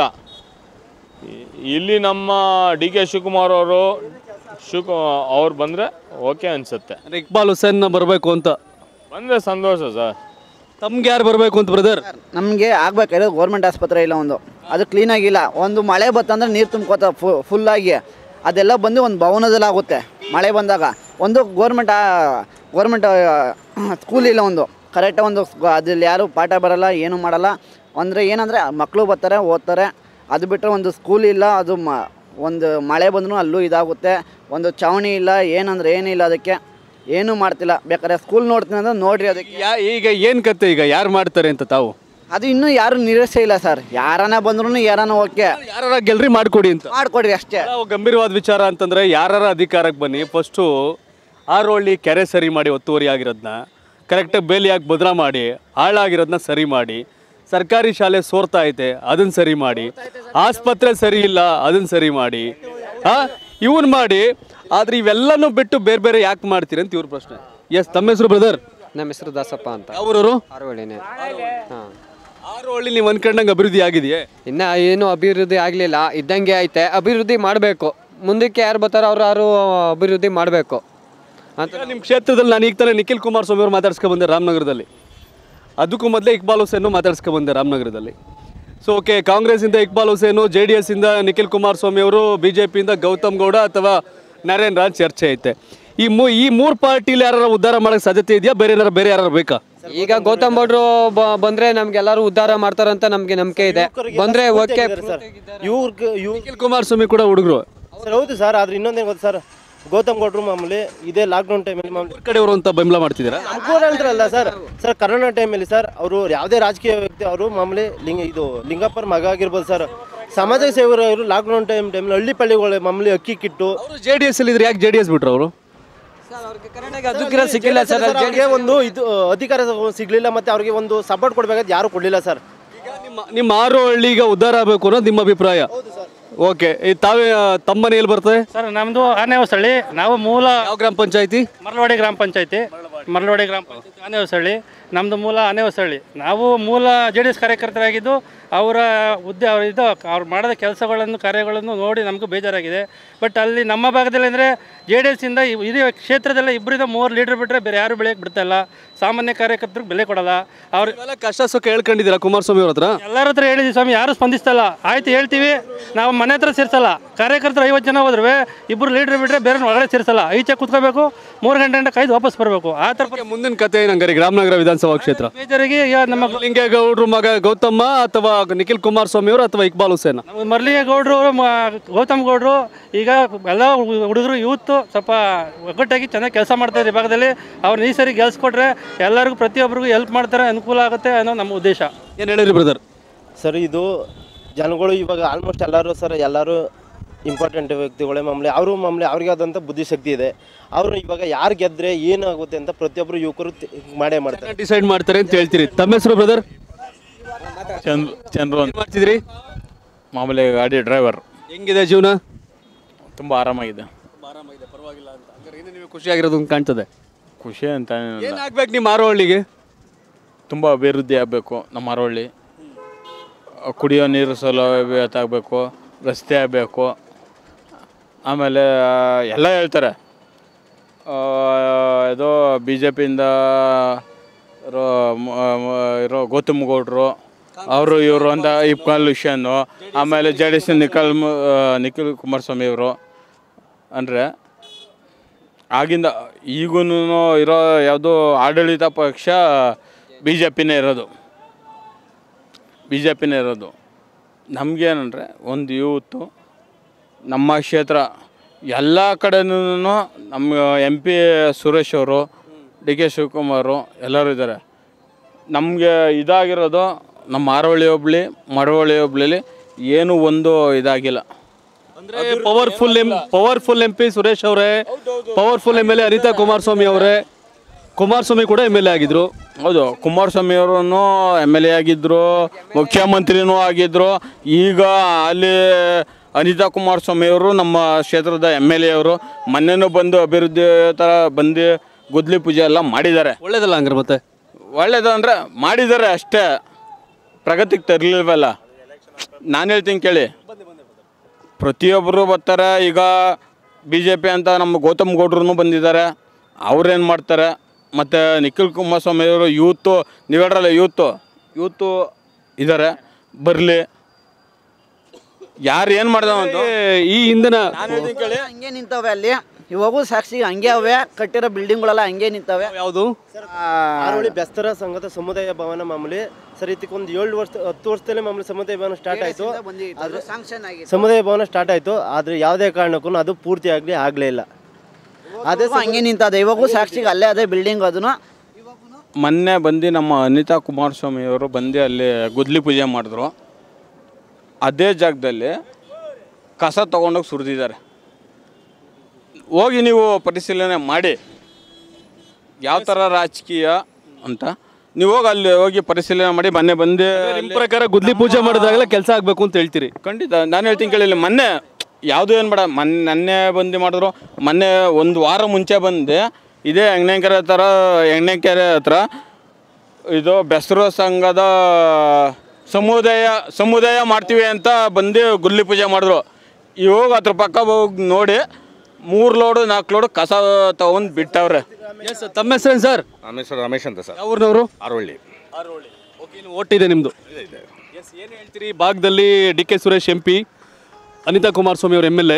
ಇ- ಇಲ್ಲಿ ನಮ್ಮ ಡಿ ಕೆ ಶಿವಕುಮಾರ್ ಅವರು ಶಿವಕು ಅವ್ರು ಬಂದರೆ ಓಕೆ ಅನಿಸುತ್ತೆ
ಅಂದ್ರೆ ಇಕ್ಬಾಲ್ ಹುಸೇನ್ ಬರಬೇಕು ಅಂತ
ಬಂದರೆ ಸಂತೋಷ ಸರ್
ತಮ್ಗೆ ಯಾರು ಬರಬೇಕು ಅಂತ ಬ್ರದರ್
ನಮಗೆ ಆಗ್ಬೇಕಾದ್ರೆ ಗೌರ್ಮೆಂಟ್ ಆಸ್ಪತ್ರೆ ಇಲ್ಲ ಒಂದು ಅದು ಕ್ಲೀನಾಗಿಲ್ಲ ಒಂದು ಮಳೆ ಬತ್ತಂದ್ರೆ ನೀರು ತುಂಬ್ಕೋತ ಫುಲ್ಲಾಗಿ ಅದೆಲ್ಲ ಬಂದು ಒಂದು ಭವನದಲ್ಲಿ ಆಗುತ್ತೆ ಮಳೆ ಬಂದಾಗ ಒಂದು ಗೋರ್ಮೆಂಟ್ ಗೋರ್ಮೆಂಟ್ ಸ್ಕೂಲ್ ಇಲ್ಲ ಒಂದು ಕರೆಕ್ಟಾಗಿ ಒಂದು ಅದ್ರಲ್ಲಿ ಯಾರು ಪಾಠ ಬರಲ್ಲ ಏನು ಮಾಡಲ್ಲ ಅಂದರೆ ಏನಂದರೆ ಮಕ್ಕಳು ಬರ್ತಾರೆ ಓದ್ತಾರೆ ಅದು ಬಿಟ್ಟರೆ ಒಂದು ಸ್ಕೂಲ್ ಇಲ್ಲ ಅದು ಮ ಒಂದು ಮಳೆ ಬಂದರೂ ಅಲ್ಲೂ ಇದಾಗುತ್ತೆ ಒಂದು ಚಾವಣಿ ಇಲ್ಲ ಏನಂದ್ರೆ ಏನಿಲ್ಲ ಅದಕ್ಕೆ ಏನೂ ಮಾಡ್ತಿಲ್ಲ ಬೇಕಾದ್ರೆ ಸ್ಕೂಲ್ ನೋಡ್ತೀನಿ ಅಂದ್ರೆ ನೋಡ್ರಿ ಅದಕ್ಕೆ
ಯಾ ಈಗ ಏನು ಕತೆ ಈಗ ಯಾರು ಮಾಡ್ತಾರೆ ಅಂತ ತಾವು
ಅದು ಇನ್ನೂ ಯಾರು ನಿರೀಕ್ಷೆ ಇಲ್ಲ ಸರ್ ಯಾರನ್ನ ಬಂದ್ರು ಯಾರನ್ನ ಓಕೆ
ಯಾರ ಗೆಲ್ರಿ ಮಾಡ್ಕೊಡಿ ಅಂತ
ಮಾಡ್ಕೊಡ್ರಿ ಅಷ್ಟೇ
ನಾವು ಗಂಭೀರವಾದ ವಿಚಾರ ಅಂತಂದ್ರೆ ಯಾರ ಅಧಿಕಾರಕ್ಕೆ ಬನ್ನಿ ಫಸ್ಟು ಆರೋಳ್ಳಿ ಕೆರೆ ಸರಿ ಮಾಡಿ ಒತ್ತುವರಿ ಆಗಿರೋದನ್ನ ಕರೆಕ್ಟಾಗಿ ಬೇಲಿ ಹಾಕಿ ಭದ್ರ ಮಾಡಿ ಹಾಳಾಗಿರೋದನ್ನ ಸರಿ ಮಾಡಿ ಸರ್ಕಾರಿ ಶಾಲೆ ಸೋರ್ತಾ ಐತೆ ಅದನ್ನ ಸರಿ ಮಾಡಿ ಆಸ್ಪತ್ರೆ ಸರಿ ಇಲ್ಲ ಅದನ್ನ ಸರಿ ಮಾಡಿ ಆ ಇವನ್ ಮಾಡಿ ಆದ್ರೆ ಇವೆಲ್ಲನೂ ಬಿಟ್ಟು ಬೇರೆ ಬೇರೆ ಯಾಕೆ ಮಾಡ್ತೀರಿ ಅಂತ ಇವ್ರ ಪ್ರಶ್ನೆ ಎಸ್ ತಮ್ಮ ಹೆಸರು ಬ್ರದರ್
ನಮ್ಮ ಹೆಸರು ದಾಸಪ್ಪ ಅಂತ
ಯಾವೂರವರು
ಆರೋಳಿನೇ ಹಾಂ
ಆರೋಹಳ್ಳಿ ನೀವು ಅನ್ಕೊಂಡಂಗೆ ಅಭಿವೃದ್ಧಿ ಆಗಿದೆಯೇ
ಇನ್ನ ಏನು ಅಭಿವೃದ್ಧಿ ಆಗಲಿಲ್ಲ ಇದ್ದಂಗೆ ಐತೆ ಅಭಿವೃದ್ಧಿ ಮಾಡಬೇಕು ಮುಂದಕ್ಕೆ ಯಾರು ಬರ್ತಾರೋ ಅವ್ರು ಯಾರು ಅಭಿವೃದ್ಧಿ ಮಾಡಬೇಕು ಅಂತ
ನಿಮ್ಮ ಕ್ಷೇತ್ರದಲ್ಲಿ ನಾನು ಈಗ ತಾನೇ ನಿಖಿಲ್ ಕುಮಾರಸ್ವಾಮಿ ಅವರು ಮಾತಾಡ್ಸ್ಕೊ ಬಂದೆ ರಾಮನಗರದಲ್ಲಿ ಅದಕ್ಕೂ ಮೊದಲೇ ಇಕ್ಬಾಲ್ ಹುಸೇನು ಮಾತಾಡ್ಸ್ಕೊ ಬಂದೆ ರಾಮನಗರದಲ್ಲಿ ಸೊ ಓಕೆ ಕಾಂಗ್ರೆಸ್ಸಿಂದ ಇಕ್ಬಾಲ್ ಹುಸೇನು ಜೆ ಡಿ ಎಸ್ಸಿಂದ ನಿಖಿಲ್ ಕುಮಾರಸ್ವಾಮಿ ಅವರು ಬಿ ಜೆ ಪಿಯಿಂದ ಗೌತಮ್ ಗೌಡ ಅಥವಾ ನರೇಂದ್ರ ಅಂತ ಚರ್ಚೆ ಐತೆ ಈ ಮೂ ಈ ಮೂರು ಪಾರ್ಟಿಲಿ ಯಾರು ಉದ್ಧಾರ ಮಾಡೋಕ್ಕೆ ಸಾಧ್ಯತೆ ಇದೆಯಾ ಬೇರೆ ಏನಾರು ಬೇರೆ ಯಾರು ಬೇಕಾ
ಈಗ ಗೌತಮ್ ಗೌಡ್ರು ಬ- ಬಂದ್ರೆ ನಮ್ಗೆಲ್ಲರೂ ಉದ್ಧಾರ ಮಾಡ್ತಾರಂತ ನಮ್ಗೆ ನಂಬಿಕೆ ಇದೆ ಬಂದ್ರೆ ಓಕೆ
ಇವ್ರಿಗೆ ಇವ್
ನಿಖಿಲ್ ಕುಮಾರಸ್ವಾಮಿ ಕೂಡ ಹುಡುಗರು
ಸರ್ ಹೌದು ಸರ್ ಆದ್ರೆ ಇನ್ನೊಂದೇನು ಗೊತ್ತು ಸರ್ ಗೌತಮ್ ಗೌಡ್ರು ಮಾಮೂಲಿ ಇದೇ ಲಾಕ್ಡೌನ್ ಟೈಮಲ್ಲಿ ಮಾಮೂಲಿ
ಕಡೆಯವರು ಅಂತ ಬೆಂಬಲ ಮಾಡ್ತಿದ್ದೀರಾ
ನಮ್ಗೂ ಅಂತಾರಲ್ಲ ಸರ್ ಸರ್ ಕರೋನಾ ಟೈಮಲ್ಲಿ ಸರ್ ಅವರು ಯಾವುದೇ ರಾಜಕೀಯ ವ್ಯಕ್ತಿ ಅವರು ಮಾಮೂಲಿ ಲಿಂಗ ಇದು ಲಿಂಗಪ್ಪರ ಮಗ ಆಗಿರ್ಬೋದು ಸರ್ ಸಮಾಜ ಸೇವಕರು ಅವರು ಲಾಕ್ಡೌನ್ ಟೈಮ್ ಟೈಮಲ್ಲಿ ಹಳ್ಳಿ ಪಳ್ಳಿಗಳು ಮಾಮೂಲಿ ಅಕ್ಕಿ ಕಿಟ್ಟು
ಜೆ ಡಿ ಎಸ್ ಅಲ್ಲಿ ಇದ್ರೆ ಯಾಕೆ ಜೆ ಡಿ ಎಸ್ ಬಿಟ್ರು ಅವರು
ಅದಕ್ಕಿರ ಸಿಕ್ಕಿಲ್ಲ ಸರ್
ಸರ್, ಅವ್ರಿಗೆ ಒಂದು ಇದು ಅಧಿಕಾರ ಸಿಗ್ಲಿಲ್ಲ ಮತ್ತೆ ಅವ್ರಿಗೆ ಒಂದು ಸಪೋರ್ಟ್ ಕೊಡ್ಬೇಕಾದ್ರೆ ಯಾರು ಕೊಡ್ಲಿಲ್ಲ ಸರ್
ನಿಮ್ಮ ಆರು ಹಳ್ಳಿಗ ಉದ್ಧಾರ ಆಗಬೇಕು ಅನ್ನೋದು ನಿಮ್ಮ ಅಭಿಪ್ರಾಯ ಓಕೆ ತಾವೇ ಆ, ತಮ್ಮ ಮನೆಯಲ್ಲಿ ಬರ್ತದೆ
ಸರ್ ನಮ್ಮದು ಆನೆ ಹೊಸಳ್ಳಿ ನಾವು ಮೂಲ
ಯಾವ ಗ್ರಾಮ ಪಂಚಾಯತಿ
ಮರಳವಾಡಿ ಗ್ರಾಮ ಪಂಚಾಯತಿ ಮರಳವಾಡಿ ಗ್ರಾಮ ಪಂಚಾಯತಿ ಆನೆ ಹೊಸಳ್ಳಿ ನಮ್ಮದು ಮೂಲ ಆನೆ ಹೊಸಳ್ಳಿ ನಾವು ಮೂಲ ಜೆ ಡಿ ಎಸ್ ಕಾರ್ಯಕರ್ತರಾಗಿದ್ದು ಅವರ ಹುದ್ದೆ ಅವ್ರ ಇದು ಅವ್ರು ಮಾಡಿದ ಕೆಲಸಗಳನ್ನು ಕಾರ್ಯಗಳನ್ನು ನೋಡಿ ನಮಗೂ ಬೇಜಾರಾಗಿದೆ ಬಟ್ ಅಲ್ಲಿ ನಮ್ಮ ಭಾಗದಲ್ಲಿ ಅಂದರೆ ಜೆ ಡಿ ಎಸ್ಸಿಂದ ಇಡೀ ಕ್ಷೇತ್ರದಲ್ಲೇ ಇಬ್ಬರಿಂದ ಮೂರು ಲೀಡರ್ ಬಿಟ್ಟರೆ ಬೇರೆ ಯಾರು ಬೆಳೆಯಕ್ಕೆ ಬಿಡ್ತಾ ಇಲ್ಲ ಸಾಮಾನ್ಯ ಕಾರ್ಯಕರ್ತರಿಗೆ ಬೆಲೆ ಕೊಡಲ್ಲ ಅವ್ರು
ಕಷ್ಟ ಸುಖ ಹೇಳ್ಕೊಂಡಿದ್ದೀರಾ ಕುಮಾರಸ್ವಾಮಿ ಅವ್ರ ಹತ್ರ
ಎಲ್ಲರ ಹತ್ರ ಹೇಳಿದ್ವಿ ಸ್ವಾಮಿ ಯಾರು ಸ್ಪಂದಿಸ್ತಲ್ಲ ಆಯ್ತು ಹೇಳ್ತೀವಿ ನಾವು ಮನೆ ಹತ್ರ ಸೇರಿಸಲ್ಲ ಕಾರ್ಯಕರ್ತರು ಐವತ್ತು ಜನ ಹೋದ್ರೆ ಇಬ್ಬರು ಲೀಡರ್ ಬಿಟ್ಟರೆ ಬೇರೆ ಒಳಗಡೆ ಸೇರಿಸಲ್ಲ ಈಚೆ ಕುತ್ಕೋಬೇಕು ಮೂರು ಗಂಟೆ ಗಂಟೆ ಕಾಯ್ದು ವಾಪಸ್ ಬರಬೇಕು ಆ ಥರ
ಮುಂದಿನ ಕತೆ ಏನಂಗಾರಿ ರಾಮನಗರ ವಿಧಾನಸಭಾ ಕ್ಷೇತ್ರ
ಬೇಜಾರಿಗೆ ಈಗ ನಮ್ಮ
ಲಿಂಗೇಗೌಡ್ರು ಮಗ ಗೌತಮ್ಮ ಅಥವಾ ನಿಖಿಲ್ ಕುಮಾರಸ್ವಾಮಿ ಅವರು ಅಥವಾ ಇಕ್ಬಾಲ್ ಹುಸೇನ್
ನಮ್ಮ ಮರಳಿಗೌಡರು ಗೌತಮ್ ಗೌಡರು ಈಗ ಎಲ್ಲ ಹುಡುಗರು ಯೂತ್ ಸ್ವಲ್ಪ ಒಗ್ಗಟ್ಟಾಗಿ ಚೆನ್ನಾಗಿ ಕೆಲಸ ಮಾಡ್ತಾರೆ ಈ ಭಾಗದಲ್ಲಿ ಅವ್ರನ್ನ ಈ ಸರಿ ಗೆಲ್ಸ್ಕೊಟ್ರೆ ಎಲ್ಲರಿಗೂ ಪ್ರತಿಯೊಬ್ಬರಿಗೂ ಹೆಲ್ಪ್ ಮಾಡ್ತಾರೆ ಅನುಕೂಲ ಆಗುತ್ತೆ ಅನ್ನೋ ನಮ್ಮ ಉದ್ದೇಶ
ಏನು ಹೇಳಿರಿ ಬ್ರದರ್
ಸರ್ ಇದು ಜನಗಳು ಇವಾಗ ಆಲ್ಮೋಸ್ಟ್ ಎಲ್ಲರೂ ಸರ್ ಎಲ್ಲರೂ ಇಂಪಾರ್ಟೆಂಟ್ ವ್ಯಕ್ತಿಗಳೇ ಮಾಮೂಲಿ ಅವರು ಮಾಮೂಲಿ ಅವ್ರಿಗೆ ಆದಂಥ ಬುದ್ಧಿಶಕ್ತಿ ಇದೆ ಅವರು ಇವಾಗ ಯಾರು ಗೆದ್ರೆ ಏನಾಗುತ್ತೆ ಅಂತ ಪ್ರತಿಯೊಬ್ಬರು ಯುವಕರು ತಿ- ಮಾಡೇ ಮಾಡ್ತಾರೆ
ಡಿಸೈಡ್ ಮಾಡ್ತಾರೆ ಅಂತ ಹೇಳ್ತೀರಿ ತಮ್ಮ ಹೆಸರು ಬ್ರದರ್
ಚಂದ್ರ ಚಂದ್ರು ಅಂತ
ಮಾಡ್ತಿದ್ರಿ
ಮಾಮೂಲಿ ಗಾಡಿ ಡ್ರೈವರ್
ಹೆಂಗಿದೆ ಜೀವನ
ತುಂಬ ಆರಾಮಾಗಿದೆ
ನೀವು ಖುಷಿಯಾಗಿರೋದು ಅಂತ ಕಾಣ್ತದೆ
ಖುಷಿ ಅಂತ ಏನಿಲ್ಲ.
ಏನಾಗ್ಬೇಕು ನಿಮ್ಮ ಆರು ಹಳ್ಳಿಗೆ
ತುಂಬ ಅಭಿವೃದ್ಧಿ ಆಗಬೇಕು ನಮ್ಮ ಅರವಳ್ಳಿ ಕುಡಿಯೋ ನೀರು ಸೌಲಭ್ಯ ಆಗಬೇಕು ರಸ್ತೆ ಆಗಬೇಕು ಆಮೇಲೆ ಎಲ್ಲ ಹೇಳ್ತಾರೆ ಆ, ಇದು ಬಿ ಜೆ ಪಿಯಿಂದ ಇರೋ ಮ- ಮ- ಇರೋ ಗೌತಮ್ ಗೌಡ್ರು ಅವರು ಇವರು ಅಂತ ಇಪ್ಕಾಲ್ ವಿಷಯನ್ನು ಆಮೇಲೆ ಜೆ ಡಿ ಎಸ್ ನಿಖಿಲ್ ಮ- ಆ, ನಿಖಿಲ್ ಕುಮಾರಸ್ವಾಮಿ ಅವರು ಅಂದರೆ ಆಗಿಂದ ಈಗೂ ಇರೋ ಯಾವುದು ಆಡಳಿತ ಪಕ್ಷ ಬಿ ಜೆ ಪಿನೇ ಇರೋದು ಬಿ ಜೆ ಪಿನೇ ಇರೋದು ನಮಗೇನಂದರೆ ಒಂದು ಯೂತು ನಮ್ಮ ಕ್ಷೇತ್ರ ಎಲ್ಲ ಕಡೆನೂ ನಮ್ಮ ಎಂ ಪಿ ಸುರೇಶ್ ಅವರು ಡಿ ಕೆ ಶಿವಕುಮಾರು ಎಲ್ಲರೂ ಇದ್ದಾರೆ ನಮಗೆ ಇದಾಗಿರೋದು ನಮ್ಮ ಆರೋಳಿ ಹೋಬ್ಳಿ ಮಡವಳ್ಳಿ ಹೋಬ್ಳಿಲಿ ಏನೂ ಒಂದು ಇದಾಗಿಲ್ಲ
powerful M powerful M P Suresh ಅವರೇ powerful M L A Anita Kumaraswamy ಅವರೇ ಕುಮಾರಸ್ವಾಮಿ ಕೂಡ ಎಮ್ ಎಲ್ ಎ ಆಗಿದ್ರು
ಹೌದು ಕುಮಾರಸ್ವಾಮಿ ಅವರು ಎಮ್ ಎಲ್ ಎ ಆಗಿದ್ದರು ಮುಖ್ಯಮಂತ್ರಿನೂ ಆಗಿದ್ದರು ಈಗ ಅಲ್ಲಿ ಅನಿತಾ ಕುಮಾರಸ್ವಾಮಿ ಅವರು ನಮ್ಮ ಕ್ಷೇತ್ರದ ಎಮ್ ಎಲ್ ಎ ಅವರು ಮೊನ್ನೆನೂ ಬಂದು ಅಭಿವೃದ್ಧಿ ಥರ ಬಂದು ಗುದ್ಲಿ ಪೂಜೆ ಎಲ್ಲ ಮಾಡಿದ್ದಾರೆ
ಒಳ್ಳೇದಲ್ಲ ಹಂಗಾರೆ ಮತ್ತೆ
ಒಳ್ಳೇದು ಅಂದರೆ ಮಾಡಿದ್ದಾರೆ ಅಷ್ಟೇ ಪ್ರಗತಿಗೆ ತರಲಿಲ್ವಲ್ಲ ನಾನು ಹೇಳ್ತೀನಿ ಕೇಳಿ ಪ್ರತಿಯೊಬ್ಬರು ಬರ್ತಾರೆ ಈಗ ಬಿ ಜೆ ಪಿ ಅಂತ ನಮ್ಮ ಗೌತಮ್ ಗೌಡ್ರು ಬಂದಿದ್ದಾರೆ ಅವ್ರೇನು ಮಾಡ್ತಾರೆ ಮತ್ತು ನಿಖಿಲ್ ಕುಮಾರಸ್ವಾಮಿ ಅವರು ಯೂತು ನೀವು ಹೇಳ್ರಲ್ಲ ಯೂತು ಯೂತು ಇದ್ದಾರೆ ಬರಲಿ ಯಾರು ಏನು ಮಾಡ್ದವಂತ
ಈ ಹಿಂದಿನ
ಹಂಗೆ ನಿಂತವೆ ಅಲ್ಲಿ ಇವಾಗೂ ಸಾಕ್ಷಿ ಹಂಗೆ ಅವೆ ಕಟ್ಟಿರೋ ಬಿಲ್ಡಿಂಗ್ಗಳೆಲ್ಲ ಹಂಗೆ ನಿಂತವೆ
ಯಾವುದು
ಆರೋಳಿ ಬೆಸ್ತರ ಸಂಘದ ಸಮುದಾಯ ಭವನ ಮಾಮೂಲಿ ಸರ್ ಇದಕ್ಕೊಂದು ಏಳು ವರ್ಷ ಹತ್ತು ವರ್ಷದಲ್ಲೇ ಮಾಮೂಲಿ ಸಮುದಾಯ ಭವನ ಸ್ಟಾರ್ಟ್ ಆಯಿತು
ಅದು ಸ್ಯಾಂಕ್ಷನ್ ಆಗಿದೆ
ಸಮುದಾಯ ಭವನ ಸ್ಟಾರ್ಟ್ ಆಯಿತು ಆದರೆ ಯಾವುದೇ ಕಾರಣಕ್ಕೂ ಅದು ಪೂರ್ತಿ ಆಗಲಿ ಆಗಲೇ ಇಲ್ಲ
ಅದೇ ಹಂಗೆ ನಿಂತದೆ ಇವಾಗೂ ಸಾಕ್ಷಿಗೆ ಅಲ್ಲೇ ಅದೇ ಬಿಲ್ಡಿಂಗ್ ಅದನ್ನು
ಮೊನ್ನೆ ಬಂದು ನಮ್ಮ ಅನಿತಾ ಕುಮಾರಸ್ವಾಮಿ ಅವರು ಬಂದು ಅಲ್ಲಿ ಗುದ್ಲಿ ಪೂಜೆ ಮಾಡಿದ್ರು ಅದೇ ಜಾಗದಲ್ಲಿ ಕಸ ತೊಗೊಂಡೋಗಿ ಸುರಿದಿದ್ದಾರೆ ಹೋಗಿ ನೀವು ಪರಿಶೀಲನೆ ಮಾಡಿ ಯಾವ ಥರ ರಾಜಕೀಯ ಅಂತ ನೀವು ಹೋಗಿ ಅಲ್ಲಿ ಹೋಗಿ ಪರಿಶೀಲನೆ ಮಾಡಿ ಮೊನ್ನೆ ಬಂದು
ನಿಮ್ಮ ಪ್ರಕಾರ ಗುದ್ಲಿ ಪೂಜೆ ಮಾಡಿದಾಗಲೇ ಕೆಲಸ ಆಗಬೇಕು ಅಂತ ಹೇಳ್ತೀರಿ
ಖಂಡಿತ ನಾನು ಹೇಳ್ತೀನಿ ಕೇಳಿಲ್ಲ ಮೊನ್ನೆ ಯಾವುದು ಏನು ಬೇಡ ಮೊನ್ನೆ ನನ್ನೆ ಬಂದು ಮಾಡಿದ್ರು ಮೊನ್ನೆ ಒಂದು ವಾರ ಮುಂಚೆ ಬಂದು ಇದೇ ಎಣ್ಣೆಕೆರೆ ಥರ ಎಣ್ಣೆಕೆರೆ ಹತ್ರ ಇದು ಬೆಸರು ಸಂಘದ ಸಮುದಾಯ ಸಮುದಾಯ ಮಾಡ್ತೀವಿ ಅಂತ ಬಂದು ಗುಲ್ಲಿ ಪೂಜೆ ಮಾಡಿದ್ರು ಇವಾಗ ಅದ್ರ ಪಕ್ಕ ಹೋಗಿ ನೋಡಿ ಮೂರು ಲೋಡು ನಾಲ್ಕು ಲೋಡು ಕಸ ತಗೊಂಡು ಬಿಟ್ಟವ್ರೆ
ಎಸ್ ತಮ್ಮ ಹೆಸರೇನು ಸರ್
ನಮ್ಮ ಹೆಸರು ರಮೇಶ್ ಅಂತ ಸರ್
ಯಾವ ಊರಿನವರು
ಆರೋಳ್ಳಿ
ಓಕೆ ಇನ್ನು ಓಟ್ ಇದೆ ನಿಮ್ಮದು ಎಸ್ ಏನು ಹೇಳ್ತೀರಿ ಈ ಭಾಗದಲ್ಲಿ D K Suresh M P Anita Kumaraswamy ಅವರು ಎಮ್ ಎಲ್ ಎ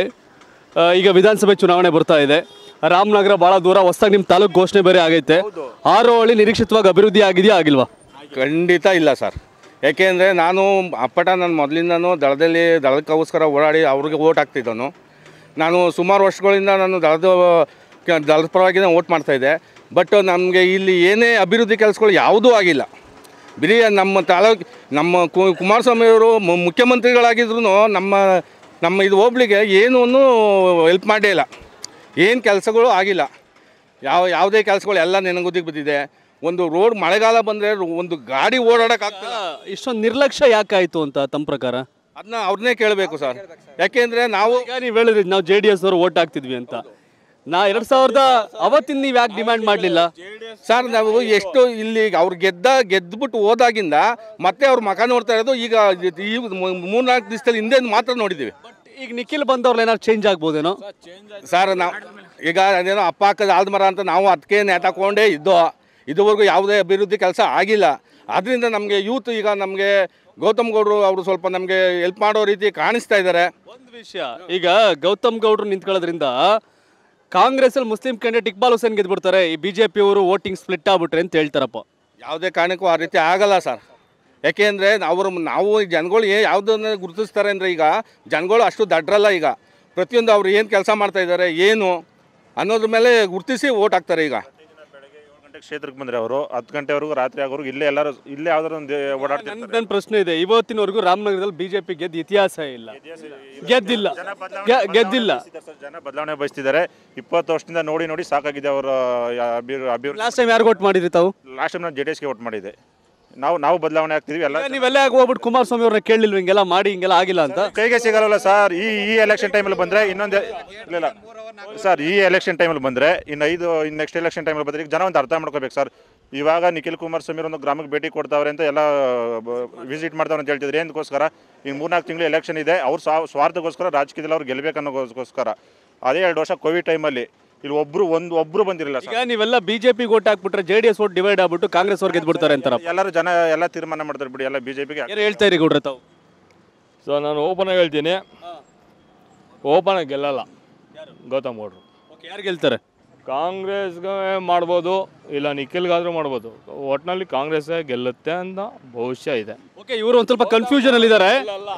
ಈಗ ವಿಧಾನಸಭೆ ಚುನಾವಣೆ ಬರ್ತಾ ಇದೆ ರಾಮನಗರ ಭಾಳ ದೂರ ಹೊಸದಾಗಿ ನಿಮ್ಮ ತಾಲೂಕು ಘೋಷಣೆ ಬೇರೆ ಆಗೈತೆ ಆರೋಹಳ್ಳಿ ನಿರೀಕ್ಷಿತವಾಗಿ ಅಭಿವೃದ್ಧಿ ಆಗಿದೆಯಾ ಆಗಿಲ್ವಾ
ಖಂಡಿತ ಇಲ್ಲ ಸರ್ ಯಾಕೆಂದರೆ ನಾನು ಅಪ್ಪಟ ನಾನು ಮೊದಲಿಂದನೂ ದಳದಲ್ಲಿ ದಳಕ್ಕೋಸ್ಕರ ಓಡಾಡಿ ಅವ್ರಿಗೆ ಓಟ್ ಹಾಕ್ತಿದ್ದನು ನಾನು ಸುಮಾರು ವರ್ಷಗಳಿಂದ ನಾನು ದಳದ ಕ- ದಳದ ಪರವಾಗಿನೇ ಓಟ್ ಮಾಡ್ತಾಯಿದ್ದೆ ಬಟ್ ನಮಗೆ ಇಲ್ಲಿ ಏನೇ ಅಭಿವೃದ್ಧಿ ಕೆಲಸಗಳು ಯಾವುದೂ ಆಗಿಲ್ಲ ಬರೀ ನಮ್ಮ ತಾಲೂಕು ನಮ್ಮ ಕು- ಕುಮಾರಸ್ವಾಮಿ ಅವರು ಮು- ಮುಖ್ಯಮಂತ್ರಿಗಳಾಗಿದ್ರು ನಮ್ಮ ನಮ್ಮ ಇದು ಹೋಬ್ಳಿಗೆ ಏನೂ ಹೆಲ್ಪ್ ಮಾಡೇ ಇಲ್ಲ ಏನು ಕೆಲಸಗಳು ಆಗಿಲ್ಲ ಯಾವ ಯಾವುದೇ ಕೆಲಸಗಳು ಎಲ್ಲ ನೆನಗುದಿಗೆ ಬಿದ್ದಿದೆ ಒಂದು ರೋಡ್ ಮಳೆಗಾಲ ಬಂದರೆ ಒಂದು ಗಾಡಿ ಓಡಾಡೋಕ್ಕಾಗ್ತಿಲ್ಲ
ಇಷ್ಟೊಂದು ನಿರ್ಲಕ್ಷ್ಯ ಯಾಕಾಯಿತು ಅಂತ ತಮ್ಮ ಪ್ರಕಾರ
ಅದನ್ನ ಅವ್ರನ್ನೇ ಕೇಳಬೇಕು ಸರ್ ಯಾಕೆಂದರೆ ನಾವು
ಈಗ ನೀವು ಹೇಳಿದ್ರಿ ನಾವು ಜೆ ಡಿ ಎಸ್ ಅವರು ಓಟ್ ಹಾಕ್ತಿದ್ವಿ ಅಂತ ನಾ ಎರಡು ಸಾವಿರದ ಅವತ್ತಿನ ನೀವು ಯಾಕೆ ಡಿಮ್ಯಾಂಡ್ ಮಾಡಲಿಲ್ಲ
ಸರ್ ನಾವು ಎಷ್ಟು ಇಲ್ಲಿ ಅವ್ರು ಗೆದ್ದ ಗೆದ್ದುಬಿಟ್ಟು ಹೋದಾಗಿಂದ ಮತ್ತೆ ಅವ್ರ ಮಕ ನೋಡ್ತಾ ಇರೋದು ಈಗ ಈ ಮೂರ್ನಾಲ್ಕು ದಿವಸದಲ್ಲಿ ಹಿಂದೆ ಮಾತ್ರ ನೋಡಿದ್ದೀವಿ
ಈಗ ನಿಖಿಲ್ ಬಂದವ್ರು ಏನಾದ್ರು ಚೇಂಜ್ ಆಗ್ಬೋದೇನೋ
ಸರ್ ನಾವು ಈಗ ಅದೇನೋ ಅಪ್ಪ ಹಾಕದ ಆಲ್ಮರ ಅಂತ ನಾವು ಅದಕ್ಕೆ ನೇತಾಕೊಂಡೇ ಇದ್ದೋ ಇದುವರೆಗೂ ಯಾವುದೇ ಅಭಿವೃದ್ಧಿ ಕೆಲಸ ಆಗಿಲ್ಲ ಅದರಿಂದ ನಮಗೆ ಯೂತ್ ಈಗ ನಮಗೆ ಗೌತಮ್ ಗೌಡರು ಅವರು ಸ್ವಲ್ಪ ನಮಗೆ ಹೆಲ್ಪ್ ಮಾಡೋ ರೀತಿ ಕಾಣಿಸ್ತಾ ಇದ್ದಾರೆ
ಒಂದು ವಿಷಯ ಈಗ ಗೌತಮ್ ಗೌಡ್ರು ನಿಂತ್ಕೊಳ್ಳೋದ್ರಿಂದ ಕಾಂಗ್ರೆಸ್ ಅಲ್ಲಿ ಮುಸ್ಲಿಂ ಕ್ಯಾಂಡಿಡೇಟ್ ಇಕ್ಬಾಲ್ ಹುಸೇನ್ ಗೆದ್ಬಿಡ್ತಾರೆ ಈ ಬಿಜೆಪಿ ಅವರು ವೋಟಿಂಗ್ ಸ್ಪ್ಲಿಟ್ ಆಗ್ಬಿಟ್ರೆ ಅಂತ ಹೇಳ್ತಾರಪ್ಪ
ಯಾವುದೇ ಕಾರಣಕ್ಕೂ ಆ ರೀತಿ ಆಗಲ್ಲ ಸರ್ ಯಾಕೆಂದರೆ ಅವರು ನಾವು ಈ ಜನಗಳು ಏ ಯಾವುದನ್ನು ಗುರುತಿಸ್ತಾರೆ ಅಂದರೆ ಈಗ ಜನಗಳು ಅಷ್ಟು ದಡ್ರಲ್ಲ ಈಗ ಪ್ರತಿಯೊಂದು ಅವ್ರು ಏನು ಕೆಲಸ ಮಾಡ್ತಾ ಇದ್ದಾರೆ ಏನು ಅನ್ನೋದ್ರ ಮೇಲೆ ಗುರುತಿಸಿ ಓಟ್ ಹಾಕ್ತಾರೆ ಈಗ
ಗಂಟೆಗೆ ಕ್ಷೇತ್ರಕ್ಕೆ ಬಂದರೆ ಅವರು ಹತ್ತು ಗಂಟೆವರೆಗೂ ರಾತ್ರಿ ಆಗೋರ್ಗು ಇಲ್ಲೇ ಎಲ್ಲರೂ ಇಲ್ಲೇ ಯಾವ್ದಾದ್ರು ಒಂದು ಓಡಾಡ್ತಿರ್ತಾರೆ
ನನ್ನ ಪ್ರಶ್ನೆ ಇದೆ ಇವತ್ತಿನವರೆಗೂ ರಾಮನಗರದಲ್ಲಿ ಬಿಜೆಪಿ ಗೆದ್ದ ಇತಿಹಾಸ ಇಲ್ಲ ಗೆದ್ದಿಲ್ಲ ಗೆ- ಗೆದ್ದಿಲ್ಲ
ಜನ ಬದಲಾವಣೆ ಬಯಸ್ತಿದ್ದಾರೆ ಇಪ್ಪತ್ತು ವರ್ಷದಿಂದ ನೋಡಿ ನೋಡಿ ಸಾಕಾಗಿದೆ ಅವರ ಅಭಿವೃದ್ಧಿ
ಲಾಸ್ಟ್ ಟೈಮ್ ಯಾರು ಓಟ್ ಮಾಡಿದ್ರಿ ತಾವು
ಲಾಸ್ಟ್ ಟೈಮ್ ನಾನು ಜೆ ಡಿ ಎಸ್ಗೆ ವೋಟ್ ಮಾಡಿದೆ ನಾವು ನಾವು ಬದಲಾವಣೆ ಆಗ್ತಿದ್ವಿ ಎಲ್ಲ
ಈಗ ನೀವೆಲ್ಲ ಯಾಕೆ ಹೋಗ್ಬಿಟ್ಟು ಕುಮಾರಸ್ವಾಮಿ ಅವ್ರನ್ನ ಕೇಳಲಿಲ್ವ ಹಿಂಗೆಲ್ಲ ಮಾಡಿ ಹಿಂಗೆಲ್ಲ ಆಗಿಲ್ಲ ಅಂತ
ಕೈಗೆ ಸಿಗಲ್ಲ ಸರ್ ಈ ಈ ಎಲೆಕ್ಷನ್ ಟೈಮಲ್ಲಿ ಬಂದರೆ ಇನ್ನೊಂದು ಇಲ್ಲ ಇಲ್ಲ ಸರ್ ಈ ಎಲೆಕ್ಷನ್ ಟೈಮಲ್ಲಿ ಬಂದರೆ ಇನ್ನು ಐದು ಇನ್ನು ನೆಕ್ಸ್ಟ್ ಎಲೆಕ್ಷನ್ ಟೈಮಲ್ಲಿ ಬಂದರೆ ಈಗ ಜನ ಒಂದು ಅರ್ಥ ಮಾಡ್ಕೋಬೇಕು ಸರ್ ಇವಾಗ ನಿಖಿಲ್ ಕುಮಾರಸ್ವಾಮಿ ಒಂದು ಗ್ರಾಮಕ್ಕೆ ಭೇಟಿ ಕೊಡ್ತಾವ್ರೆ ಅಂತ ಎಲ್ಲ ವಿಸಿಟ್ ಮಾಡ್ತಾವ್ರೆ ಅಂತ ಹೇಳ್ತಿದ್ರು ಏನಕ್ಕೋಸ್ಕರ ಈಗ ಮೂರ್ನಾಲ್ಕು ತಿಂಗಳು ಎಲೆಕ್ಷನ್ ಇದೆ ಅವ್ರು ಸ್ವಾ ಸ್ವಾರ್ಥಕ್ಕೋಸ್ಕರ ರಾಜಕೀಯದಲ್ಲಿ ಅವ್ರು ಗೆಲ್ಲಬೇಕನ್ನೋಗೋಸ್ಕರ ಅದೇ ಎರಡು ವರ್ಷ ಕೋವಿಡ್ ಟೈಮಲ್ಲಿ ಇಲ್ಲಿ ಒಬ್ರು ಒಂದು ಒಬ್ರು ಬಂದಿರಲಿಲ್ಲ
ಈಗ ನೀವೆಲ್ಲ ಬಿಜೆಪಿ ಓಟ್ ಹಾಕ್ಬಿಟ್ರೆ J D S vote divide ಆಗ್ಬಿಟ್ಟು ಕಾಂಗ್ರೆಸ್ ಅವ್ರು ಗೆದ್ಬಿಡ್ತಾರೆ ಅಂತಾರಪ್ಪ
ಎಲ್ಲರೂ ಜನ ಎಲ್ಲ ತೀರ್ಮಾನ ಮಾಡ್ತಾರೆ ಬಿಡಿ ಎಲ್ಲ ಬಿಜೆಪಿಗೆ
ಯಾರು ಹೇಳ್ತಾ ಇರಿ ಗೌಡ್ರೆ ತಾವು
ಸೊ ನಾನು ಓಪನ್ ಆಗಿ ಹೇಳ್ತೀನಿ ಓಪನ್ ಆಗಿ ಗೆಲ್ಲಲ್ಲ ಗೌತಮ್ ಗೌಡ್ರು
ಯಾರು ಗೆಲ್ತಾರೆ
ಕಾಂಗ್ರೆಸ್ಗೆ ಮಾಡ್ಬೋದು ಇಲ್ಲ ನಿಖಿಲ್ಗಾದ್ರೂ ಮಾಡ್ಬೋದು ಒಟ್ಟಿನಲ್ಲಿ ಕಾಂಗ್ರೆಸ್ಸೇ ಗೆಲ್ಲುತ್ತೆ ಅಂತ ಭವಿಷ್ಯ ಇದೆ
ಓಕೆ ಇವರು ಒಂದು ಸ್ವಲ್ಪ ಕನ್ಫ್ಯೂಷನ್ ಅಲ್ಲಿ ಇದ್ದಾರೆ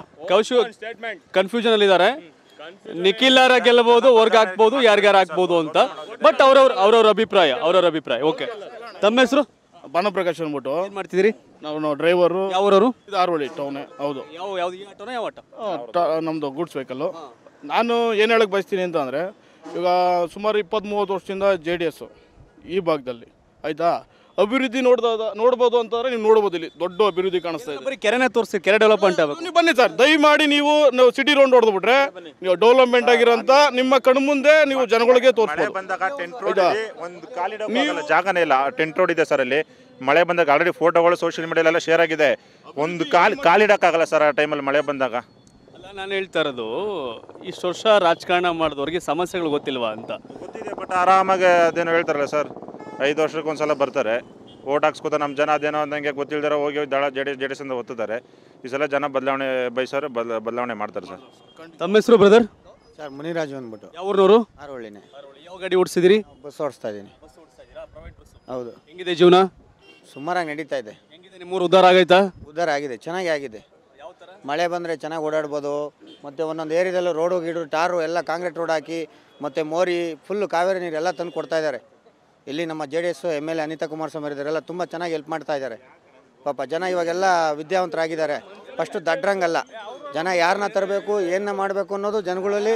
ಕನ್ಫ್ಯೂಷನ್ ಅಲ್ಲಿ ಇದ್ದಾರೆ ನಿಖಿಲಾರ ಗೆಲ್ಲಬಹುದು ವರ್ಗ ಹಾಕ್ಬೋದು ಯಾರಿಗಾರ ಹಾಕ್ಬೋದು ಅಂತ ಬಟ್ ಅವ್ರವ್ರ ಅವ್ರವ್ರ ಅಭಿಪ್ರಾಯ ಅವ್ರವ್ರ ಅಭಿಪ್ರಾಯ ಓಕೆ ತಮ್ಮ ಹೆಸರು
ಭಾನುಪ್ರಕಾಶ್ ಅಂದ್ಬಿಟ್ಟು
ಏನ್ ಮಾಡ್ತಿದ್ದೀರಿ
ನಾವು ಡ್ರೈವರು
ಯಾವೂರವರು
ಇದು ಆರ್ವಳ್ಳಿ ಟೌನೇ ಹೌದು
ಯಾವ ಯಾವ್ದು ಈ ಆಟೋನ ಯಾವ ಆಟೋ
ಆ, ಟ- ನಮ್ದು ಗೂಡ್ಸ್ ವೆಹಿಕಲ್ಲು ನಾನು ಏನು ಹೇಳಕ್ಕೆ ಬಯಸ್ತೀನಿ ಅಂತ ಅಂದರೆ ಈಗ ಸುಮಾರು ಇಪ್ಪತ್ತ್ ಮೂವತ್ತು ವರ್ಷದಿಂದ ಜೆ ಡಿ ಎಸ್ಸು ಈ ಭಾಗದಲ್ಲಿ ಆಯಿತಾ ಅಭಿವೃದ್ಧಿ ನೋಡ್ದ ನೋಡ್ಬೋದು ಅಂತಂದ್ರೆ ನೀವು ನೋಡ್ಬೋದು ಇಲ್ಲಿ ದೊಡ್ಡ ಅಭಿವೃದ್ಧಿ ಕಾಣಿಸ್ತಾ ಇದೆ
ಬರೀ ಕೆರೆನೇ ತೋರಿಸಿ ಕೆರೆ ಡೆವಲಪ್ಮೆಂಟ್ ಆಗಬೇಕು
ನೀವು ಬನ್ನಿ ಸರ್ ದಯಮಾಡಿ ನೀವು ನಾವು ಸಿಟಿ ರೋಡ್ ನೋಡಿದ್ಬಿಟ್ರೆ ನೀವು ಡೆವಲಪ್ಮೆಂಟ್ ಆಗಿರೋಂಥ ನಿಮ್ಮ ಕಣ್ಮುಂದೆ ನೀವು ಜನಗಳಿಗೆ ತೋರಿಸ್ಬೋದು
ಬಂದಾಗ ಟೆಂಟ್ ರೋಡ್ ಒಂದು ಕಾಲಿಡ ಜಾಗನೇ ಇಲ್ಲ ಟೆಂಟ್ ರೋಡ್ ಇದೆ ಸರ್ ಅಲ್ಲಿ ಮಳೆ ಬಂದಾಗ ಆಲ್ರೆಡಿ ಫೋಟೋಗಳು ಸೋಷಿಯಲ್ ಮೀಡಿಯಾಲೆಲ್ಲ ಶೇರ್ ಆಗಿದೆ ಒಂದು ಕಾಲ್ ಕಾಲಿಡಕ್ಕಾಗಲ್ಲ ಸರ್ ಆ ಟೈಮಲ್ಲಿ ಮಳೆ ಬಂದಾಗ
ಅಲ್ಲ ನಾನು ಹೇಳ್ತಾ ಇರೋದು ಇಷ್ಟು ವರ್ಷ ರಾಜಕಾರಣ ಮಾಡಿದವ್ರಿಗೆ ಸಮಸ್ಯೆಗಳು ಗೊತ್ತಿಲ್ವಾ ಅಂತ
ಗೊತ್ತಿದೆ ಬಟ್ ಆರಾಮಾಗಿ ಅದೇನೋ ಹೇಳ್ತಾರಲ್ಲ ಸರ್ ಐದು ವರ್ಷಕ್ಕೆ ಒಂದ್ಸಲ ಬರ್ತಾರೆ ಓಟ್ ಹಾಕ್ಸ್ಕೊತ ನಮ್ಮ ಜನ ಅದೇನೋ ಅಂದಂಗೆ ಗೊತ್ತಿಲ್ದಾರ ಹೋಗಿ ದಳ ಜೆ ಡಿ ಎಸ್ ಅಂತ ಒತ್ತಿದ್ದಾರೆ ಈ ಸಲ ಜನ ಬದಲಾವಣೆ ಬಯಸೋರು ಬದಲ ಬದಲಾವಣೆ ಮಾಡ್ತಾರೆ ಸರ್
ತಮ್ಮ ಹೆಸರು ಬ್ರದರ್
ಸರ್ ಮುನಿರಾಜು ಅಂದ್ಬಿಟ್ಟು
ಯಾವ ಊರಿನವರು
ಆರೋಳಿನೇ
ಯಾವ ಗಾಡಿ ಓಡಿಸಿದಿರಿ
ಬಸ್ ಓಡಿಸ್ತಾ ಇದ್ದೀನಿ ಹೌದು
ಹೆಂಗಿದೆ ಜೀವನ
ಸುಮಾರಾಗಿ ನಡೀತಾ ಇದೆ
ಹೆಂಗಿದೆ ನಿಮ್ಮೂರು ಉದ್ಧಾರ ಆಗೈತಾ
ಉದ್ಧಾರ ಆಗಿದೆ ಚೆನ್ನಾಗಿ ಆಗಿದೆ ಮಳೆ ಬಂದರೆ ಚೆನ್ನಾಗಿ ಓಡಾಡ್ಬೋದು ಮತ್ತು ಒಂದೊಂದು ಏರಿಯಾದಲ್ಲೂ ರೋಡು ಗೀಡು ಟಾರು ಎಲ್ಲ ಕಾಂಕ್ರೀಟ್ ರೋಡ್ ಹಾಕಿ ಮತ್ತು ಮೋರಿ ಫುಲ್ಲು ಕಾವೇರಿ ನೀರು ಎಲ್ಲ ತಂದು ಕೊಡ್ತಾ ಇದ್ದಾರೆ ಇಲ್ಲಿ ನಮ್ಮ J D S M L A Anita Kumaraswamy ಇದ್ದಾರೆಲ್ಲ ತುಂಬ ಚೆನ್ನಾಗಿ ಹೆಲ್ಪ್ ಮಾಡ್ತಾ ಇದ್ದಾರೆ ಪಾಪ ಜನ ಇವಾಗೆಲ್ಲ ವಿದ್ಯಾವಂತರಾಗಿದ್ದಾರೆ ಫಸ್ಟು ದಡ್ರಂಗಲ್ಲ ಜನ ಯಾರನ್ನ ತರಬೇಕು ಏನನ್ನ ಮಾಡಬೇಕು ಅನ್ನೋದು ಜನಗಳಲ್ಲಿ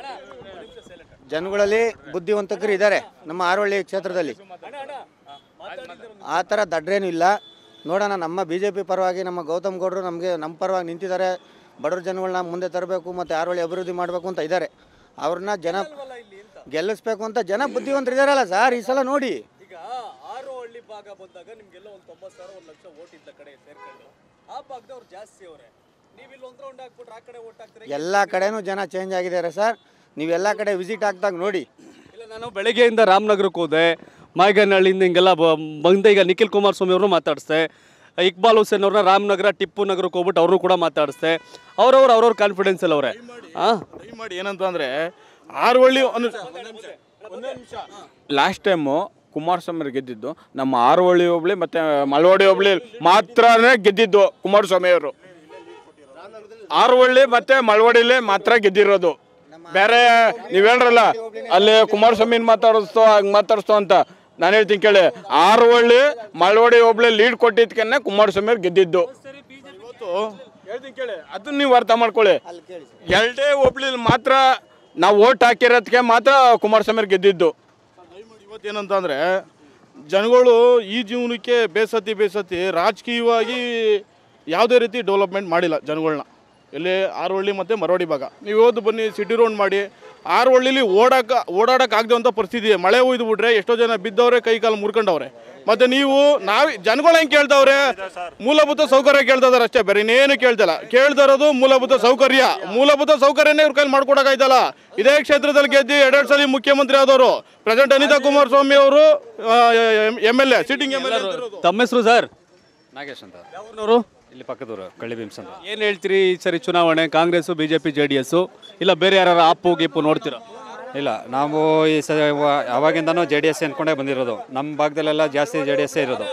ಜನಗಳಲ್ಲಿ ಬುದ್ಧಿವಂತಕರು ಇದ್ದಾರೆ ನಮ್ಮ ಆರೋಳ್ಳಿ ಕ್ಷೇತ್ರದಲ್ಲಿ ಆ ಥರ ದಡ್ರೇನೂ ಇಲ್ಲ ನೋಡೋಣ ನಮ್ಮ ಬಿ ಜೆ ಪಿ ಪರವಾಗಿ ನಮ್ಮ ಗೌತಮ್ ಗೌಡರು ನಮಗೆ ನಮ್ಮ ಪರವಾಗಿ ನಿಂತಿದ್ದಾರೆ ಬಡವ್ರ ಜನಗಳನ್ನ ಮುಂದೆ ತರಬೇಕು ಮತ್ತು ಆರೋಳಿ ಅಭಿವೃದ್ಧಿ ಮಾಡಬೇಕು ಅಂತ ಇದ್ದಾರೆ ಅವ್ರನ್ನ ಜನ ಗೆಲ್ಲಿಸ್ಬೇಕು ಅಂತ ಜನ ಬುದ್ಧಿವಂತರಿದಾರಲ್ಲ ಸರ್ ಈ ಸಲ ನೋಡಿ
ಈಗ ಆರು ಹಳ್ಳಿ ಭಾಗ ಬಂದಾಗ ನಿಮ್ಗೆಲ್ಲ ಒಂದು ತೊಂಬತ್ತು ಸಾವಿರ ಒಂದು ಲಕ್ಷ ಓಟ್ ಇದ್ದ ಕಡೆ ಸೇರ್ಕೊಂಡು ಆ ಭಾಗದವ್ರು ಜಾಸ್ತಿ ಅವರೇ ನೀವು ಇಲ್ಲಿ ಒಂದ್ರ ರೌಂಡ್ ಹಾಕ್ಬಿಟ್ರೆ ಆ ಕಡೆ ಓಟ್ ಹಾಕ್ತಾರೆ
ಎಲ್ಲ ಕಡೆನೂ ಜನ ಚೇಂಜ್ ಆಗಿದ್ದಾರೆ ಸರ್ ನೀವೆಲ್ಲ ಕಡೆ ವಿಸಿಟ್ ಆಗ್ದಾಗ ನೋಡಿ
ಇಲ್ಲ ನಾನು ಬೆಳಗ್ಗೆಯಿಂದ ರಾಮನಗರಕ್ಕೆ ಹೋದೆ ಮಾಯಗನಹಳ್ಳಿಯಿಂದ ಹಿಂಗೆಲ್ಲ ಬ- ಬಂದೆ ಈಗ ನಿಖಿಲ್ ಕುಮಾರಸ್ವಾಮಿ ಅವ್ರನ್ನೂ ಮಾತಾಡಿಸ್ದೆ ಇಕ್ಬಾಲ್ ಹುಸೇನ್ ಅವ್ರನ್ನ ರಾಮನಗರ ಟಿಪ್ಪು ನಗರಕ್ಕೆ ಹೋಗ್ಬಿಟ್ಟು ಅವರು ಕೂಡ ಮಾತಾಡಿಸ್ದೆ ಅವ್ರವ್ರು ಅವ್ರವ್ರ ಕಾನ್ಫಿಡೆನ್ಸ್ ಅಲ್ಲಿ ಅವರೇ ಹಾಂ
ಮಾಡಿ ಏನಂತ ಅಂದರೆ ಆರುವಳ್ಳಿ ಒಂದು
ಲಾಸ್ಟ್ ಟೈಮು ಕುಮಾರಸ್ವಾಮಿ ಗೆದ್ದಿದ್ದು ನಮ್ಮ ಆರುವಳ್ಳಿ ಹೋಬಳಿ ಮತ್ತು ಮಳವಳ್ಳಿ ಹೋಬಳಿ ಮಾತ್ರನೇ ಗೆದ್ದಿದ್ದು ಕುಮಾರಸ್ವಾಮಿ ಅವರು ಆರುವಳ್ಳಿ ಮತ್ತು ಮಳವಳ್ಳಿಲಿ ಮಾತ್ರ ಗೆದ್ದಿರೋದು ಬೇರೆ ನೀವು ಹೇಳ್ರಲ್ಲ ಅಲ್ಲಿ ಕುಮಾರಸ್ವಾಮಿನ ಮಾತಾಡಿಸ್ತೋ ಹಂಗೆ ಮಾತಾಡಿಸ್ತೋ ಅಂತ ನಾನು ಹೇಳ್ತೀನಿ ಕೇಳಿ ಆರುವಳ್ಳಿ ಮಳವಳ್ಳಿ ಹೋಬಳಿ ಲೀಡ್ ಕೊಟ್ಟಿದ್ಕೆ ಕುಮಾರಸ್ವಾಮಿ ಅವ್ರು ಗೆದ್ದಿದ್ದು ಹೇಳ್ತೀನಿ ಕೇಳಿ ಅದನ್ನ ನೀವು ಅರ್ಥ ಮಾಡ್ಕೊಳ್ಳಿ ಎರಡೇ ಹೋಬಳಿಲಿ ಮಾತ್ರ ನಾವು ಓಟ್ ಹಾಕಿರೋದಕ್ಕೆ ಮಾತ್ರ ಕುಮಾರಸ್ವಾಮಿ ಅವ್ರು ಗೆದ್ದಿದ್ದು
ಇವತ್ತೇನಂತ ಅಂದರೆ ಜನಗಳು ಈ ಜೀವನಕ್ಕೆ ಬೇಸತ್ತಿ ಬೇಸತ್ತಿ ರಾಜಕೀಯವಾಗಿ ಯಾವುದೇ ರೀತಿ ಡೆವಲಪ್ಮೆಂಟ್ ಮಾಡಿಲ್ಲ ಜನಗಳನ್ನ ಇಲ್ಲಿ ಆರೋಹಳ್ಳಿ ಮತ್ತು ಮರವಾಡಿ ಭಾಗ ನೀವು ಇವತ್ತು ಬನ್ನಿ ಸಿಟಿ ರೌಂಡ್ ಮಾಡಿ ಆರೋಹಳ್ಳಿಲಿ ಓಡಾಕ ಓಡಾಡಕ್ಕೆ ಆಗದೆ ಪರಿಸ್ಥಿತಿ ಇದೆ ಮಳೆ ಒಯ್ದು ಬಿಟ್ರೆ ಎಷ್ಟೋ ಜನ ಬಿದ್ದವ್ರೆ ಕೈ ಕಾಲು ಮುರ್ಕೊಂಡವ್ರೆ ಮತ್ತೆ ನೀವು ನಾವ್ ಜನಗಳು ಹೆಂಗೆ ಕೇಳ್ತಾವ್ರೆ ಮೂಲಭೂತ ಸೌಕರ್ಯ ಕೇಳ್ತಾ ಇದಾರೆ ಅಷ್ಟೇ ಬೇರೆ ಇನ್ನೇನು ಕೇಳ್ತಲ್ಲ ಕೇಳ್ತಾ ಇರೋದು ಮೂಲಭೂತ ಸೌಕರ್ಯ ಮೂಲಭೂತ ಸೌಕರ್ಯನೇ ಇವ್ರ ಕೈಲಿ ಮಾಡ್ಕೊಡಕ್ಕಾಯ್ತಲ್ಲ ಇದೇ ಕ್ಷೇತ್ರದಲ್ಲಿ ಗೆದ್ದು ಎರಡೆರಡು ಸಲ ಮುಖ್ಯಮಂತ್ರಿ ಆದವರು ಪ್ರೆಸಿಡೆಂಟ್ ಅನಿತಾ ಕುಮಾರಸ್ವಾಮಿ ಅವರು M L A sitting M L A
ತಮ್ಮ ಹೆಸರು ಸರ್
ನಾಗೇಶ್ ಅಂತ
ಯಾವ್ರವ್ರು
ಇಲ್ಲಿ ಪಕ್ಕದೂರು ಕಳ್ಳಿಬಿಮ್ಸ್ ಅಂತ
ಏನು ಹೇಳ್ತೀರಿ ಈ ಸರಿ ಚುನಾವಣೆ Congress B J P J D S ಇಲ್ಲ ಬೇರೆ ಯಾರು ಆಪು ಗೀಪು ನೋಡ್ತೀರಾ
ಇಲ್ಲ ನಾವು ಈ ಸ ಅವಾಗಿಂದನೂ ಜೆ ಡಿ ಎಸ್ ಅಂದ್ಕೊಂಡೇ ಬಂದಿರೋದು ನಮ್ಮ ಭಾಗದಲ್ಲೆಲ್ಲ ಜಾಸ್ತಿ ಜೆ ಡಿ ಎಸ್ಸೇ ಇರೋದು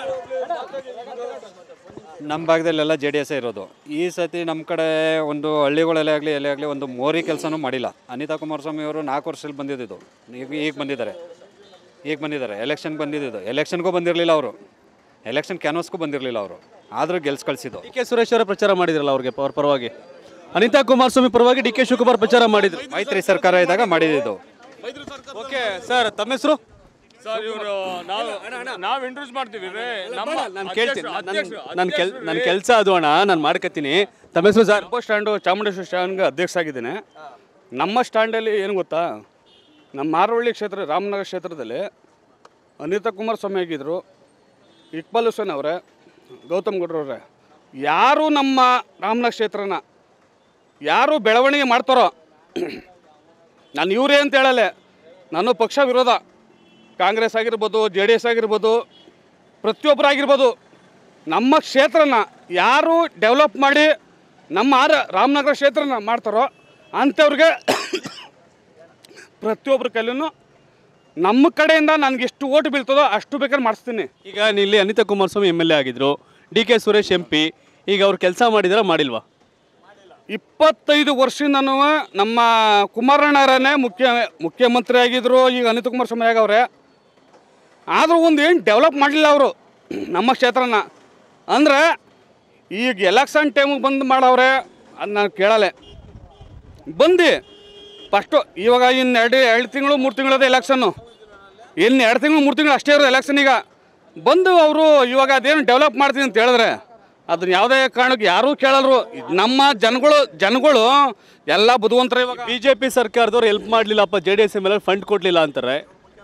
ನಮ್ಮ ಭಾಗದಲ್ಲೆಲ್ಲ ಜೆ ಡಿ ಎಸ್ಸೇ ಇರೋದು ಈ ಸತಿ ನಮ್ಮ ಕಡೆ ಒಂದು ಹಳ್ಳಿಗಳಲ್ಲೇ ಆಗಲಿ ಎಲ್ಲೇ ಆಗಲಿ ಒಂದು ಮೋರಿ ಕೆಲಸನೂ ಮಾಡಿಲ್ಲ ಅನಿತಾ ಕುಮಾರಸ್ವಾಮಿ ಅವರು ನಾಲ್ಕು ವರ್ಷದಲ್ಲಿ ಬಂದಿದ್ದು ಈಗ ಈಗ ಬಂದಿದ್ದಾರೆ ಈಗ ಬಂದಿದ್ದಾರೆ ಎಲೆಕ್ಷನ್ ಬಂದಿದ್ದು ಎಲೆಕ್ಷನ್ಗೂ ಬಂದಿರಲಿಲ್ಲ ಅವರು ಎಲೆಕ್ಷನ್ ಕ್ಯಾನ್ವಸ್ಗೂ ಬಂದಿರಲಿಲ್ಲ ಅವರು ಆದರೂ ಗೆಲ್ಸ್ ಕಳಿಸಿದ್ದು
ಡಿ ಕೆ ಸುರೇಶ್ ಅವರ ಪ್ರಚಾರ ಮಾಡಿದ್ರಲ್ಲ ಅವ್ರಿಗೆ ಅವ್ರ ಪರವಾಗಿ ಅನಿತಾ ಕುಮಾರಸ್ವಾಮಿ ಪರವಾಗಿ ಡಿ ಕೆ ಶಿವಕುಮಾರ್ ಪ್ರಚಾರ ಮಾಡಿದ್ರು
ಮೈತ್ರಿ ಸರ್ಕಾರ ಇದ್ದಾಗ ಮಾಡಿದ್ದು
ಓಕೆ ಸರ್ ತಮ್ಮ ಹೆಸರು
ಸರ್ ಇವರು ನಾವು ನಾವು ಇಂಟ್ರೊಡ್ಯೂಸ್ ಮಾಡ್ತೀವಿ ರೇ. ನಮ್ಮ
ನಾನು ಕೇಳ್ತೀನಿ
ಅಧ್ಯಕ್ಷರು-
ನನ್ನ
ಅಧ್ಯಕ್ಷರು-
ನನ್ನ ಕೆಲ್
ಅಧ್ಯಕ್ಷರು
ನನ್ನ
ರೇ.
ಕೆಲಸ ಅದು ಅಣ್ಣ ನಾನು ಮಾಡ್ಕೊತೀನಿ ತಮ್ಮ ಹೆಸರು ಸರ್
ಟೆಂಪೋ ಸ್ಟ್ಯಾಂಡು ಚಾಮುಂಡೇಶ್ವರಿ ಸ್ಟ್ಯಾಂಡ್ಗೆ ಅಧ್ಯಕ್ಷ ಆಗಿದ್ದೇನೆ ನಮ್ಮ ಸ್ಟ್ಯಾಂಡಲ್ಲಿ ಏನು ಗೊತ್ತಾ ನಮ್ಮ ಮಾರವಳ್ಳಿ ಕ್ಷೇತ್ರ ರಾಮನಗರ ಕ್ಷೇತ್ರದಲ್ಲಿ ಅನಿತಾ ಕುಮಾರಸ್ವಾಮಿ ಆಗಿದ್ದರು ಇಕ್ಬಾಲ್ ಹುಸೇನ್ ಅವರೇ ಗೌತಮ್ ಗೌಡ್ರವ್ರೆ ಯಾರು ನಮ್ಮ ರಾಮನಗರ ಕ್ಷೇತ್ರನ ಯಾರು ಬೆಳವಣಿಗೆ ಮಾಡ್ತಾರೋ ನಾನು ಇವರೇ ಅಂತ ಹೇಳಲ್ಲ ನಾನು ಪಕ್ಷ ವಿರೋಧ ಕಾಂಗ್ರೆಸ್ ಆಗಿರ್ಬೋದು ಜೆ ಡಿ ಎಸ್ ಆಗಿರ್ಬೋದು ಪ್ರತಿಯೊಬ್ಬರು ಆಗಿರ್ಬೋದು ನಮ್ಮ ಕ್ಷೇತ್ರನ ಯಾರು ಡೆವಲಪ್ ಮಾಡಿ ನಮ್ಮ ಆರ ರಾಮನಗರ ಕ್ಷೇತ್ರನ ಮಾಡ್ತಾರೋ ಅಂಥವ್ರಿಗೆ ಪ್ರತಿಯೊಬ್ಬರ ಕೈಲೂ ನಮ್ಮ ಕಡೆಯಿಂದ ನನಗೆ ಎಷ್ಟು ಓಟ್ ಬೀಳ್ತದೋ ಅಷ್ಟು ಬೇಕಾದ್ರೆ ಮಾಡಿಸ್ತೀನಿ
ಈಗ ಇಲ್ಲಿ Anita Kumaraswamy M L A ಆಗಿದ್ರು D K Suresh M P ಈಗ ಅವ್ರು ಕೆಲಸ ಮಾಡಿದಾರ ಮಾಡಿಲ್ವಾ
ಇಪ್ಪತ್ತೈದು ವರ್ಷದಿಂದನೂ ನಮ್ಮ ಕುಮಾರಣ್ಣರನ್ನೇ ಮುಖ್ಯ ಮುಖ್ಯಮಂತ್ರಿ ಆಗಿದ್ರು ಈಗ ಅನಿತಾ ಕುಮಾರಸ್ವಾಮಿ ಆಗವ್ರೆ ಆದರೂ ಒಂದು ಏನು ಡೆವಲಪ್ ಮಾಡಲಿಲ್ಲ ಅವರು ನಮ್ಮ ಕ್ಷೇತ್ರನ ಅಂದರೆ ಈಗ ಎಲೆಕ್ಷನ್ ಟೈಮಿಗೆ ಬಂದು ಮಾಡವ್ರೆ ಅದು ನಾನು ಕೇಳಲೆ ಬಂದು ಫಸ್ಟು ಇವಾಗ ಇನ್ನು ಎರಡು ಎರಡು ತಿಂಗಳು ಮೂರು ತಿಂಗಳದ ಎಲೆಕ್ಷನ್ನು ಇನ್ನು ಎರಡು ತಿಂಗಳು ಮೂರು ತಿಂಗಳು ಅಷ್ಟೇ ಇರೋದು ಎಲೆಕ್ಷನ್ ಈಗ ಬಂದು ಅವರು ಇವಾಗ ಅದೇನು ಡೆವಲಪ್ ಮಾಡ್ತೀನಿ ಅಂತ ಹೇಳಿದ್ರೆ ಅದನ್ನ ಯಾವುದೇ ಕಾರಣಕ್ಕೆ ಯಾರೂ ಕೇಳಲ್ರು ನಮ್ಮ ಜನಗಳು ಜನಗಳು ಎಲ್ಲ ಬುದ್ಧಿವಂತರ ಇವಾಗ
ಬಿಜೆಪಿ ಸರ್ಕಾರದವ್ರು ಹೆಲ್ಪ್ ಮಾಡಲಿಲ್ಲಪ್ಪ J D S M L fund ಕೊಡಲಿಲ್ಲ ಅಂತಾರೆ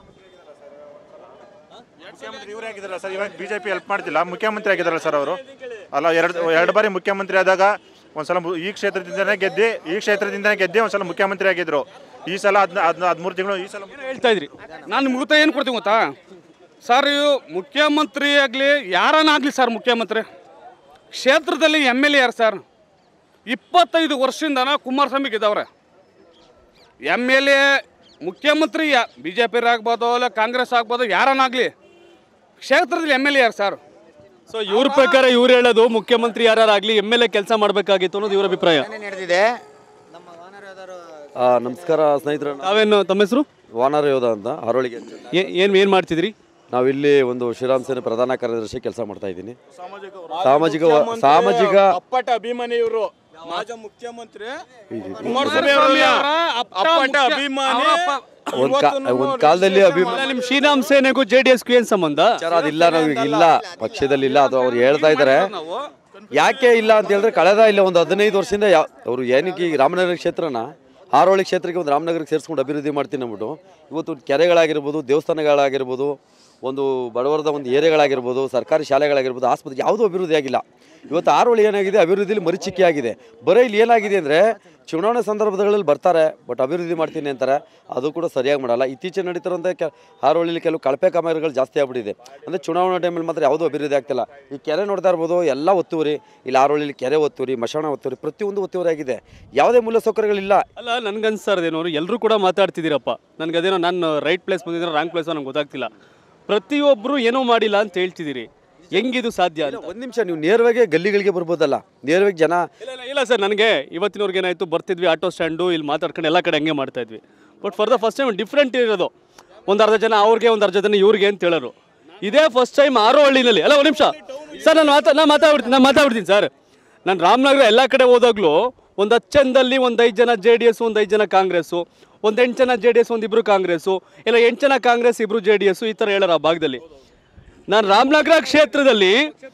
ಮುಖ್ಯಮಂತ್ರಿ ಇವರೇ ಆಗಿದಾರಲ್ಲ ಸರ್ ಇವಾಗ ಬಿಜೆಪಿ ಹೆಲ್ಪ್ ಮಾಡ್ತಿಲ್ಲ ಮುಖ್ಯಮಂತ್ರಿ ಆಗಿದಾರಲ್ಲ ಸರ್ ಅವರು ಅಲ್ಲ ಎರಡು ಎರಡು ಬಾರಿ ಮುಖ್ಯಮಂತ್ರಿ ಆದಾಗ ಒಂದ್ಸಲ ಮು- ಈ ಕ್ಷೇತ್ರದಿಂದನೇ ಗೆದ್ದಿ ಈ ಕ್ಷೇತ್ರದಿಂದನೇ ಗೆದ್ದಿ ಒಂದ್ಸಲ ಮುಖ್ಯಮಂತ್ರಿ ಆಗಿದ್ರು ಈ ಸಲ ಹದಿನ ಹದಿನ ಹದಿಮೂರು ತಿಂಗಳು ಈ ಸಲ
ಹೇಳ್ತಾ ಇದ್ರಿ
ನಾನು ಮುಗಿತ ಏನು ಕೊಡ್ತೀನಿ ಗೊತ್ತಾ ಸರ್ ಇವು ಮುಖ್ಯಮಂತ್ರಿ ಆಗಲಿ ಯಾರನ್ನಾಗಲಿ ಸರ್ ಮುಖ್ಯಮಂತ್ರಿ ಕ್ಷೇತ್ರದಲ್ಲಿ ಎಮ್ ಎಲ್ ಎ ಯಾರು ಸರ್ ಇಪ್ಪತ್ತೈದು ವರ್ಷದಿಂದನ ಕುಮಾರಸ್ವಾಮಿ ಗೆದ್ದವ್ರೆ ಎಮ್ ಎಲ್ ಎ ಮುಖ್ಯಮಂತ್ರಿ ಯಾ ಬಿ ಜೆ ಪಿ ಆಗ್ಬೋದು ಇಲ್ಲ ಕಾಂಗ್ರೆಸ್ ಆಗ್ಬೋದು ಯಾರನ್ನಾಗಲಿ ಕ್ಷೇತ್ರದಲ್ಲಿ ಎಮ್ ಎಲ್ ಎ ಯಾರು ಸರ್
ಸೊ ಇವ್ರ ಪ್ರಕಾರ ಇವ್ರು ಹೇಳೋದು ಮುಖ್ಯಮಂತ್ರಿ ಯಾರಾಗಲಿ ಎಮ್ ಎಲ್ ಎ ಕೆಲಸ ಮಾಡಬೇಕಾಗಿತ್ತು ಅನ್ನೋದು ಇವ್ರ ಅಭಿಪ್ರಾಯ
ನಡೆದಿದೆ
ಆ, ನಮಸ್ಕಾರ ಸ್ನೇಹಿತರೆ
ತಾವೇನು ತಮ್ಮ ಹೆಸರು
ವಾನರ ಯೋಧ ಅಂತ ಹರೋಳಿಗೆ
ಏನು ಏನು ಮಾಡ್ತಿದ್ರಿ
ನಾವಿಲ್ಲಿ ಒಂದು ಶ್ರೀರಾಮ್ ಸೇನೆ ಪ್ರಧಾನ ಕಾರ್ಯದರ್ಶಿ ಕೆಲಸ ಮಾಡ್ತಾ ಇದ್ದೀನಿ ಸಾಮಾಜಿಕ ಸಾಮಾಜಿಕ
ಅಪ್ಪಟ ಅಭಿಮಾನಿ ಇವರು ಮಾಜ ಮುಖ್ಯಮಂತ್ರಿ
ಕುಮಾರಸ್ವಾಮಿ ಅವರ
ಅಪ್ಪಟ ಅಭಿಮಾನಿ
ಒಂದ್ ಕಾ- ಒಂದ್ ಕಾಲದಲ್ಲಿ ಅಭಿಮಾನ
ನಿಮ್ ಶ್ರೀರಾಮ್ ಸೇನೆಗೂ ಜೆ ಡಿ ಎಸ್ಗೂ ಏನ್ ಸಂಬಂಧ
ವಿಚಾರ ಅದಿಲ್ಲ ನಾವೀಗ ಇಲ್ಲ ಪಕ್ಷದಲ್ಲಿ ಇಲ್ಲ ಅದು ಅವ್ರು ಹೇಳ್ತಾ ಇದ್ದಾರೆ ಯಾಕೆ ಇಲ್ಲ ಅಂತ ಹೇಳಿದ್ರೆ ಕಳೆದ ಇಲ್ಲ ಒಂದು ಹದಿನೈದು ವರ್ಷದಿಂದ ಯಾವ ಅವರು ಏನಕ್ಕೆ ಈ ರಾಮನಗರ ಕ್ಷೇತ್ರನ ಹಾರೋಳಿ ಕ್ಷೇತ್ರಕ್ಕೆ ಒಂದು ರಾಮನಗರಕ್ಕೆ ಸೇರಿಸ್ಕೊಂಡು ಅಭಿವೃದ್ಧಿ ಮಾಡ್ತೀನಿ ಅಂದ್ಬಿಟ್ಟು ಇವತ್ತು ಕೆರೆಗಳಾಗಿರ್ಬೋದು ದೇವಸ್ಥಾನಗಳಾಗಿರ್ಬೋದು ಒಂದು ಬಡವರದ ಒಂದು ಏರಿಯಾಗಳಾಗಿರ್ಬೋದು ಸರ್ಕಾರಿ ಶಾಲೆಗಳಾಗಿರ್ಬೋದು ಆಸ್ಪತ್ರೆ ಯಾವುದೂ ಅಭಿವೃದ್ಧಿ ಆಗಿಲ್ಲ ಇವತ್ತು ಆರೋಳಿ ಏನಾಗಿದೆ ಅಭಿವೃದ್ಧಿಲಿ ಮರಿಚಿಕೆ ಆಗಿದೆ ಬರೀ ಇಲ್ಲಿ ಏನಾಗಿದೆ ಅಂದರೆ ಚುನಾವಣೆ ಸಂದರ್ಭಗಳಲ್ಲಿ ಬರ್ತಾರೆ ಬಟ್ ಅಭಿವೃದ್ಧಿ ಮಾಡ್ತೀನಿ ಅಂತಾರೆ ಅದು ಕೂಡ ಸರಿಯಾಗಿ ಮಾಡಲ್ಲ ಇತ್ತೀಚೆಗೆ ನಡೀತಿರೋಂಥ ಕೆ ಹಾರೋಳಿಲಿ ಕೆಲವು ಕಳಪೆ ಕಾಮಗಾರಿಗಳು ಜಾಸ್ತಿ ಆಗ್ಬಿಟ್ಟಿದೆ ಅಂದರೆ ಚುನಾವಣಾ ಟೈಮಲ್ಲಿ ಮಾತ್ರ ಯಾವುದೂ ಅಭಿವೃದ್ಧಿ ಆಗ್ತಿಲ್ಲ ಈ ಕೆರೆ ನೋಡ್ತಾ ಇರ್ಬೋದು ಎಲ್ಲ ಒತ್ತುವರಿ ಇಲ್ಲಿ ಆರೋಳಿಲಿ ಕೆರೆ ಒತ್ತುವರಿ ಮಶಾಣ ಒತ್ತುವರಿ ಪ್ರತಿಯೊಂದು ಒತ್ತುವರಿ ಆಗಿದೆ ಯಾವುದೇ ಮೂಲಸೌಕರ್ಯಗಳಿಲ್ಲ
ಅಲ್ಲ ನನ್ಗನ್ಸ್ತಾರದೇನೋ ಎಲ್ಲರೂ ಕೂಡ ಮಾತಾಡ್ತಿದ್ದೀರಪ್ಪ ನನಗೆ ಅದೇನೋ ನಾನು ರೈಟ್ ಪ್ಲೇಸ್ ಬಂದಿದ್ದೀನೋ ರಾಂಗ್ ಪ್ಲೇಸ್ ನಂಗೆ ಗೊತ್ತಾಗ್ತಿಲ್ಲ ಪ್ರತಿಯೊಬ್ಬರು ಏನೋ ಮಾಡಿಲ್ಲ ಅಂತ ಹೇಳ್ತಿದ್ದೀರಿ ಹೆಂಗಿದು ಸಾಧ್ಯ ಅಂತ
ಒಂದು ನಿಮಿಷ ನೀವು ನೇರವಾಗಿ ಗಲ್ಲಿಗಳಿಗೆ ಬರ್ಬೋದಲ್ಲ ನೇರವಾಗಿ ಜನ
ಇಲ್ಲ ಸರ್ ನನಗೆ ಇವತ್ತಿನವ್ರಿಗೆ ಏನಾಯಿತು ಬರ್ತಿದ್ವಿ ಆಟೋ ಸ್ಟ್ಯಾಂಡು ಇಲ್ಲಿ ಮಾತಾಡ್ಕೊಂಡು ಎಲ್ಲ ಕಡೆ ಹಂಗೆ ಮಾಡ್ತಾ ಇದ್ವಿ but for the first time different ಇರೋದು ಒಂದು ಅರ್ಧ ಜನ ಅವ್ರಿಗೆ ಒಂದು ಅರ್ಧ ಜನ ಇವ್ರಿಗೆ ಅಂತ ಹೇಳೋರು ಇದೇ ಫಸ್ಟ್ ಟೈಮ್ ಆರೋ ಹಳ್ಳಿನಲ್ಲಿ ಅಲ್ಲ ಒಂದು ನಿಮಿಷ ಸರ್ ನಾನು ಮಾತಾ ನಾನು ಮಾತಾಡ್ಬಿಡ್ತೀನಿ ನಾನು ಮಾತಾಡ್ಬಿಡ್ತೀನಿ ಸರ್ ನಾನು ರಾಮನಗರ ಎಲ್ಲ ಕಡೆ ಹೋದಾಗಲೂ ಒಂದು ಹತ್ತು ಜನದಲ್ಲಿ ಒಂದು ಐದು ಜನ ಜೆ ಡಿ ಎಸ್ ಒಂದು ಐದು ಜನ ಕಾಂಗ್ರೆಸ್ಸು ಒಂದು ಎಂಟು ಜನ ಜೆ ಡಿ ಎಸ್ ಒಂದು ಇಬ್ಬರು ಕಾಂಗ್ರೆಸ್ಸು ಇಲ್ಲ ಎಂಟು ಜನ ಕಾಂಗ್ರೆಸ್ ಇಬ್ಬರು ಜೆ ಡಿ ಎಸ್ಸು ಈ ಥರ ಹೇಳೋರು ಆ ಭಾಗದಲ್ಲಿ ನಾನು ರಾಮನಗರ ಕ್ಷೇತ್ರದಲ್ಲಿ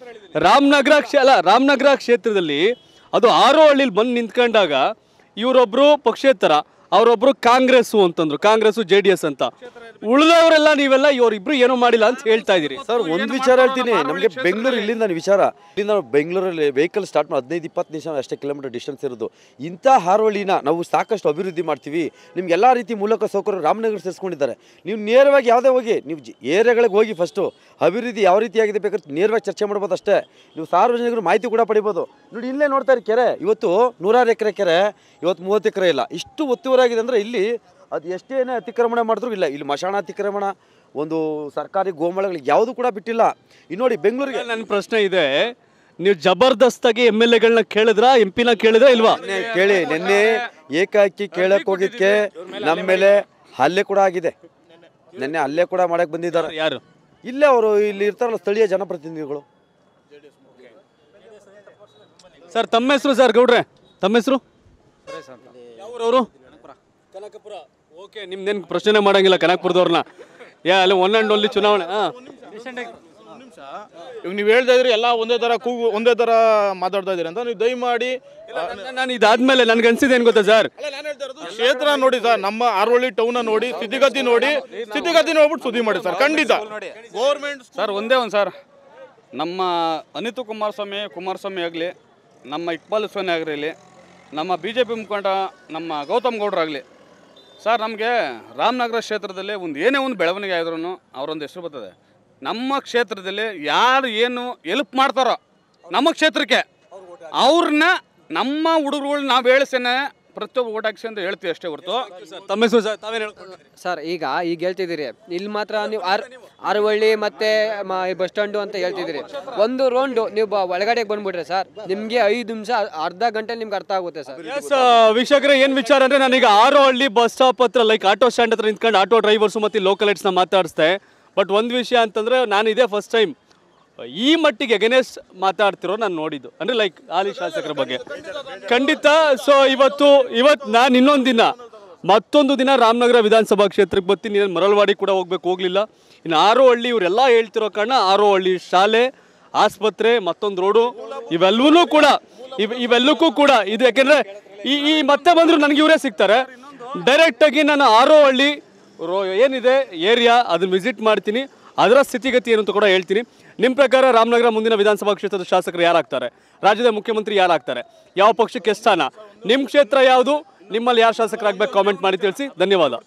ರಾಮನಗರ ಕ್ಷೇ ಅಲ್ಲ ರಾಮನಗರ ಕ್ಷೇತ್ರದಲ್ಲಿ ಅದು ಆರೋ ಹಳ್ಳಿಲಿ ಬಂದು ನಿಂತ್ಕೊಂಡಾಗ ಇವರೊಬ್ಬರು ಪಕ್ಷೇತರ ಅವರೊಬ್ಬರು ಕಾಂಗ್ರೆಸ್ಸು ಅಂತಂದ್ರು ಕಾಂಗ್ರೆಸ್ಸು ಜೆ ಡಿ ಎಸ್ ಅಂತ ಉಳಿದವರೆಲ್ಲ ನೀವೆಲ್ಲ ಇವರಿಬ್ರು ಏನೂ ಮಾಡಿಲ್ಲ ಅಂತ ಹೇಳ್ತಾ ಇದ್ದೀರಿ
ಸರ್ ಒಂದು ವಿಚಾರ ಹೇಳ್ತೀನಿ ನಮಗೆ ಬೆಂಗಳೂರು ಇಲ್ಲಿಂದ ವಿಚಾರ ಇಲ್ಲಿಂದ ನಾವು ಬೆಂಗಳೂರಲ್ಲಿ ವೆಹಿಕಲ್ ಸ್ಟಾರ್ಟ್ ಮಾಡಿ ಹದಿನೈದು ಇಪ್ಪತ್ತು ನಿಮಿಷ ಅಷ್ಟೇ ಕಿಲೋಮೀಟರ್ ಡಿಸ್ಟೆನ್ಸ್ ಇರೋದು ಇಂಥ ಹಾರೋಳಿನ ನಾವು ಸಾಕಷ್ಟು ಅಭಿವೃದ್ಧಿ ಮಾಡ್ತೀವಿ ನಿಮ್ಗೆ ಎಲ್ಲ ರೀತಿ ಮೂಲಕ ಸೌಕರ್ಯ ರಾಮನಗರ ಸೇರಿಸ್ಕೊಂಡಿದ್ದಾರೆ ನೀವು ನೇರವಾಗಿ ಯಾವುದೇ ಹೋಗಿ ನೀವು ಜಿ- ಏರಿಯಾಗಳಿಗೆ ಹೋಗಿ ಫಸ್ಟು ಅಭಿವೃದ್ಧಿ ಯಾವ ರೀತಿಯಾಗಿದೆ ಬೇಕಾದ್ರೆ ನೇರವಾಗಿ ಚರ್ಚೆ ಮಾಡ್ಬೋದು ಅಷ್ಟೇ ನೀವು ಸಾರ್ವಜನಿಕರು ಮಾಹಿತಿ ಕೂಡ ಪಡಿಬೋದು ನೋಡಿ ಇಲ್ಲೇ ನೋಡ್ತಾ ಇರಿ ಕೆರೆ ಇವತ್ತು ನೂರಾರು ಎಕರೆ ಕೆರೆ ಇವತ್ತು ಮೂವತ್ತು ಎಕರೆ ಇಲ್ಲ ಇಷ್ಟು ಒತ್ತುವರಾಗಿದೆ ಅಂದರೆ ಇಲ್ಲಿ ಅದು ಎಷ್ಟೇನೇ ಅತಿಕ್ರಮಣ ಮಾಡಿದ್ರು ಇಲ್ಲ ಇಲ್ಲಿ ಮಶಾಣ ಅತಿಕ್ರಮಣ ಒಂದು ಸರ್ಕಾರಿ ಗೋಮಾಳಗಳಿಗೆ ಯಾವುದು ಕೂಡ ಬಿಟ್ಟಿಲ್ಲ ಇನ್ನು ನೋಡಿ ಬೆಂಗಳೂರಿಗೆ
ನನ್ನ ಪ್ರಶ್ನೆ ಇದೆ ನೀವು ಜಬರ್ದಸ್ತಾಗಿ ಎಮ್ ಎಲ್ ಎಗಳನ್ನ ಕೇಳಿದ್ರಾ ಎಂ ಪಿನ ಕೇಳಿದ್ರಾ ಇಲ್ವಾ
ನಿನ್ನೆ ಕೇಳಿ ನಿನ್ನೆ ಏಕಾಏಕಿ ಕೇಳಕ್ ಹೋಗಿದ್ಕೆ ನಮ್ಮ ಮೇಲೆ ಹಲ್ಲೆ ಕೂಡ ಆಗಿದೆ ನಿನ್ನೆ ಹಲ್ಲೆ ಕೂಡ ಮಾಡಕ್ ಬಂದಿದ್ದಾರೆ
ಯಾರು
ಇಲ್ಲೇ ಅವರು ಇಲ್ಲಿ ಇರ್ತಾರಲ್ಲ ಸ್ಥಳೀಯ ಜನಪ್ರತಿನಿಧಿಗಳು
ಸರ್ ತಮ್ಮ ಹೆಸರು ಸರ್ ಗೌಡ್ರೆ ತಮ್ಮ ಹೆಸರು ಯಾವ್ರವರು ಕನಕಪುರ ಓಕೆ ನಿಮ್ದೇನು ಪ್ರಶ್ನೆ ಮಾಡಂಗಿಲ್ಲ ಕನಕಪುರದವ್ರನ್ನ ಯಾ ಅಲ್ಲಿ ಒನ್ ಆ್ಯಂಡ್ ಓನ್ಲಿ ಚುನಾವಣೆ ಹಾಂ
ಇವಾಗ ನೀವು ಹೇಳ್ತಾ ಇದ್ರಿ ಎಲ್ಲ ಒಂದೇ ಥರ ಕೂಗು ಒಂದೇ ಥರ ಮಾತಾಡ್ತಾ ಇದ್ದೀರಿ ಅಂತ ನೀವು ದಯಮಾಡಿ
ನಾನು ಇದಾದ್ಮೇಲೆ ನನ್ಗೆ ಅನ್ಸಿದೆ ಏನು ಗೊತ್ತಾ ಸರ್
ಕ್ಷೇತ್ರ ನೋಡಿ ಸರ್ ನಮ್ಮ ಆರೋಳಿ ಟೌನ್ ನೋಡಿ ಸ್ಥಿತಿಗತಿ ನೋಡಿ ಸ್ಥಿತಿಗತಿ ನೋಡ್ಬಿಟ್ಟು ಸುದ್ದಿ ಮಾಡಿ ಸರ್ ಖಂಡಿತ ಗೌರ್ಮೆಂಟ್
ಸರ್ ಒಂದೇ ಒಂದು ಸರ್ ನಮ್ಮ ಅನಿತು ಕುಮಾರಸ್ವಾಮಿ ಕುಮಾರಸ್ವಾಮಿ ಆಗಲಿ ನಮ್ಮ ಇಕ್ಬಾಲ್ ಹುಸೇನ್ ಆಗಿರಲಿ ನಮ್ಮ ಬಿ ಜೆ ಪಿ ಮುಖಂಡ ನಮ್ಮ ಗೌತಮ್ ಗೌಡ್ರಾಗಲಿ ಸರ್ ನಮಗೆ ರಾಮನಗರ ಕ್ಷೇತ್ರದಲ್ಲಿ ಒಂದು ಏನೇ ಒಂದು ಬೆಳವಣಿಗೆ ಆದ್ರೂ ಅವರೊಂದು ಹೆಸರು ಬರ್ತದೆ ನಮ್ಮ ಕ್ಷೇತ್ರದಲ್ಲಿ ಯಾರು ಏನು ಎಲ್ಪ್ ಮಾಡ್ತಾರೋ ನಮ್ಮ ಕ್ಷೇತ್ರಕ್ಕೆ ಅವ್ರನ್ನ ನಮ್ಮ ಹುಡುಗರುಗಳು ನಾವು ಹೇಳಿಸೇನೆ ಪ್ರತಿಯೊಬ್ಬ ಓಟ್ ಹಾಕ್ಸಿ ಅಂತ ಹೇಳ್ತೀವಿ ಅಷ್ಟೇ ಹೊರತು
ತಮ್ಮ ಹೆಸರು ಸರ್ ತಾವೇನು ಹೇಳ್ಕೊಂಡು
ಸರ್ ಈಗ ಈಗ ಹೇಳ್ತಿದ್ದೀರಿ ಇಲ್ಲಿ ಮಾತ್ರ ನೀವು ಆರ್ ಆರುವಳ್ಳಿ ಮತ್ತೆ ಮ- ಈ ಬಸ್ ಸ್ಟ್ಯಾಂಡು ಅಂತ ಹೇಳ್ತಿದ್ದೀರಿ ಒಂದು ರೌಂಡು ನೀವು ಬ- ಒಳಗಡೆಗೆ ಬಂದ್ಬಿಟ್ರೆ ಸರ್ ನಿಮಗೆ ಐದು ನಿಮಿಷ ಅರ್ಧ ಗಂಟೆ ನಿಮ್ಗೆ ಅರ್ಥ ಆಗುತ್ತೆ ಸರ್
ಎಸ್ ವೀಕ್ಷಕರೇ ಏನು ವಿಚಾರ ಅಂದರೆ ನಾನೀಗ ಆರೋ ಹಳ್ಳಿ ಬಸ್ ಸ್ಟಾಪ್ ಹತ್ರ ಲೈಕ್ ಆಟೋ ಸ್ಟ್ಯಾಂಡ್ ಹತ್ರ ನಿಂತ್ಕೊಂಡು ಆಟೋ ಡ್ರೈವರ್ಸು ಮತ್ತು ಲೋಕಲೈಟ್ಸ್ನ ಮಾತಾಡಿಸ್ದೆ ಬಟ್ ಒಂದು ವಿಷಯ ಅಂತಂದರೆ ನಾನು ಇದೇ ಫಸ್ಟ್ ಟೈಮ್ ಈ ಮಟ್ಟಿಗೆ ಎಗನೆಸ್ಟ್ ಮಾತಾಡ್ತಿರೋ ನಾನು ನೋಡಿದ್ದು ಅಂದರೆ ಲೈಕ್ ಹಾಲಿ ಶಾಸಕರ ಬಗ್ಗೆ ಖಂಡಿತ ಸೊ ಇವತ್ತು ಇವತ್ತು ನಾನು ಇನ್ನೊಂದು ದಿನ ಮತ್ತೊಂದು ದಿನ ರಾಮನಗರ ವಿಧಾನಸಭಾ ಕ್ಷೇತ್ರಕ್ಕೆ ಬರ್ತೀನಿ ನಾನು ಮರಳವಾಡಿ ಕೂಡ ಹೋಗ್ಬೇಕು ಹೋಗಲಿಲ್ಲ ಇನ್ನು ಆರೋ ಹಳ್ಳಿ ಇವರೆಲ್ಲ ಹೇಳ್ತಿರೋ ಕಾರಣ ಆರೋ ಹಳ್ಳಿ ಶಾಲೆ ಆಸ್ಪತ್ರೆ ಮತ್ತೊಂದು ರೋಡು ಇವೆಲ್ಲವೂ ಕೂಡ ಇವ್ ಇವೆಲ್ಲಕ್ಕೂ ಕೂಡ ಇದು ಯಾಕೆಂದರೆ ಈ ಈ ಮತ್ತೆ ಬಂದರೂ ನನಗೆ ಇವರೇ ಸಿಗ್ತಾರೆ ಡೈರೆಕ್ಟಾಗಿ ನಾನು ಆರೋ ಹಳ್ಳಿ ರೋ ಏನಿದೆ ಏರಿಯಾ ಅದನ್ನ ವಿಸಿಟ್ ಮಾಡ್ತೀನಿ ಅದರ ಸ್ಥಿತಿಗತಿ ಏನು ಅಂತ ಕೂಡ ಹೇಳ್ತೀನಿ ನಿಮ್ಮ ಪ್ರಕಾರ ರಾಮನಗರ ಮುಂದಿನ ವಿಧಾನಸಭಾ ಕ್ಷೇತ್ರದ ಶಾಸಕರು ಯಾರಾಗ್ತಾರೆ ರಾಜ್ಯದ ಮುಖ್ಯಮಂತ್ರಿ ಯಾರಾಗ್ತಾರೆ ಯಾವ ಪಕ್ಷಕ್ಕೆ ಸ್ಥಾನ ನಿಮ್ಮ ಕ್ಷೇತ್ರ ಯಾವುದು ನಿಮ್ಮಲ್ಲಿ ಯಾರು ಶಾಸಕರಾಗಬೇಕು ಕಾಮೆಂಟ್ ಮಾಡಿ ತಿಳಿಸಿ ಧನ್ಯವಾದ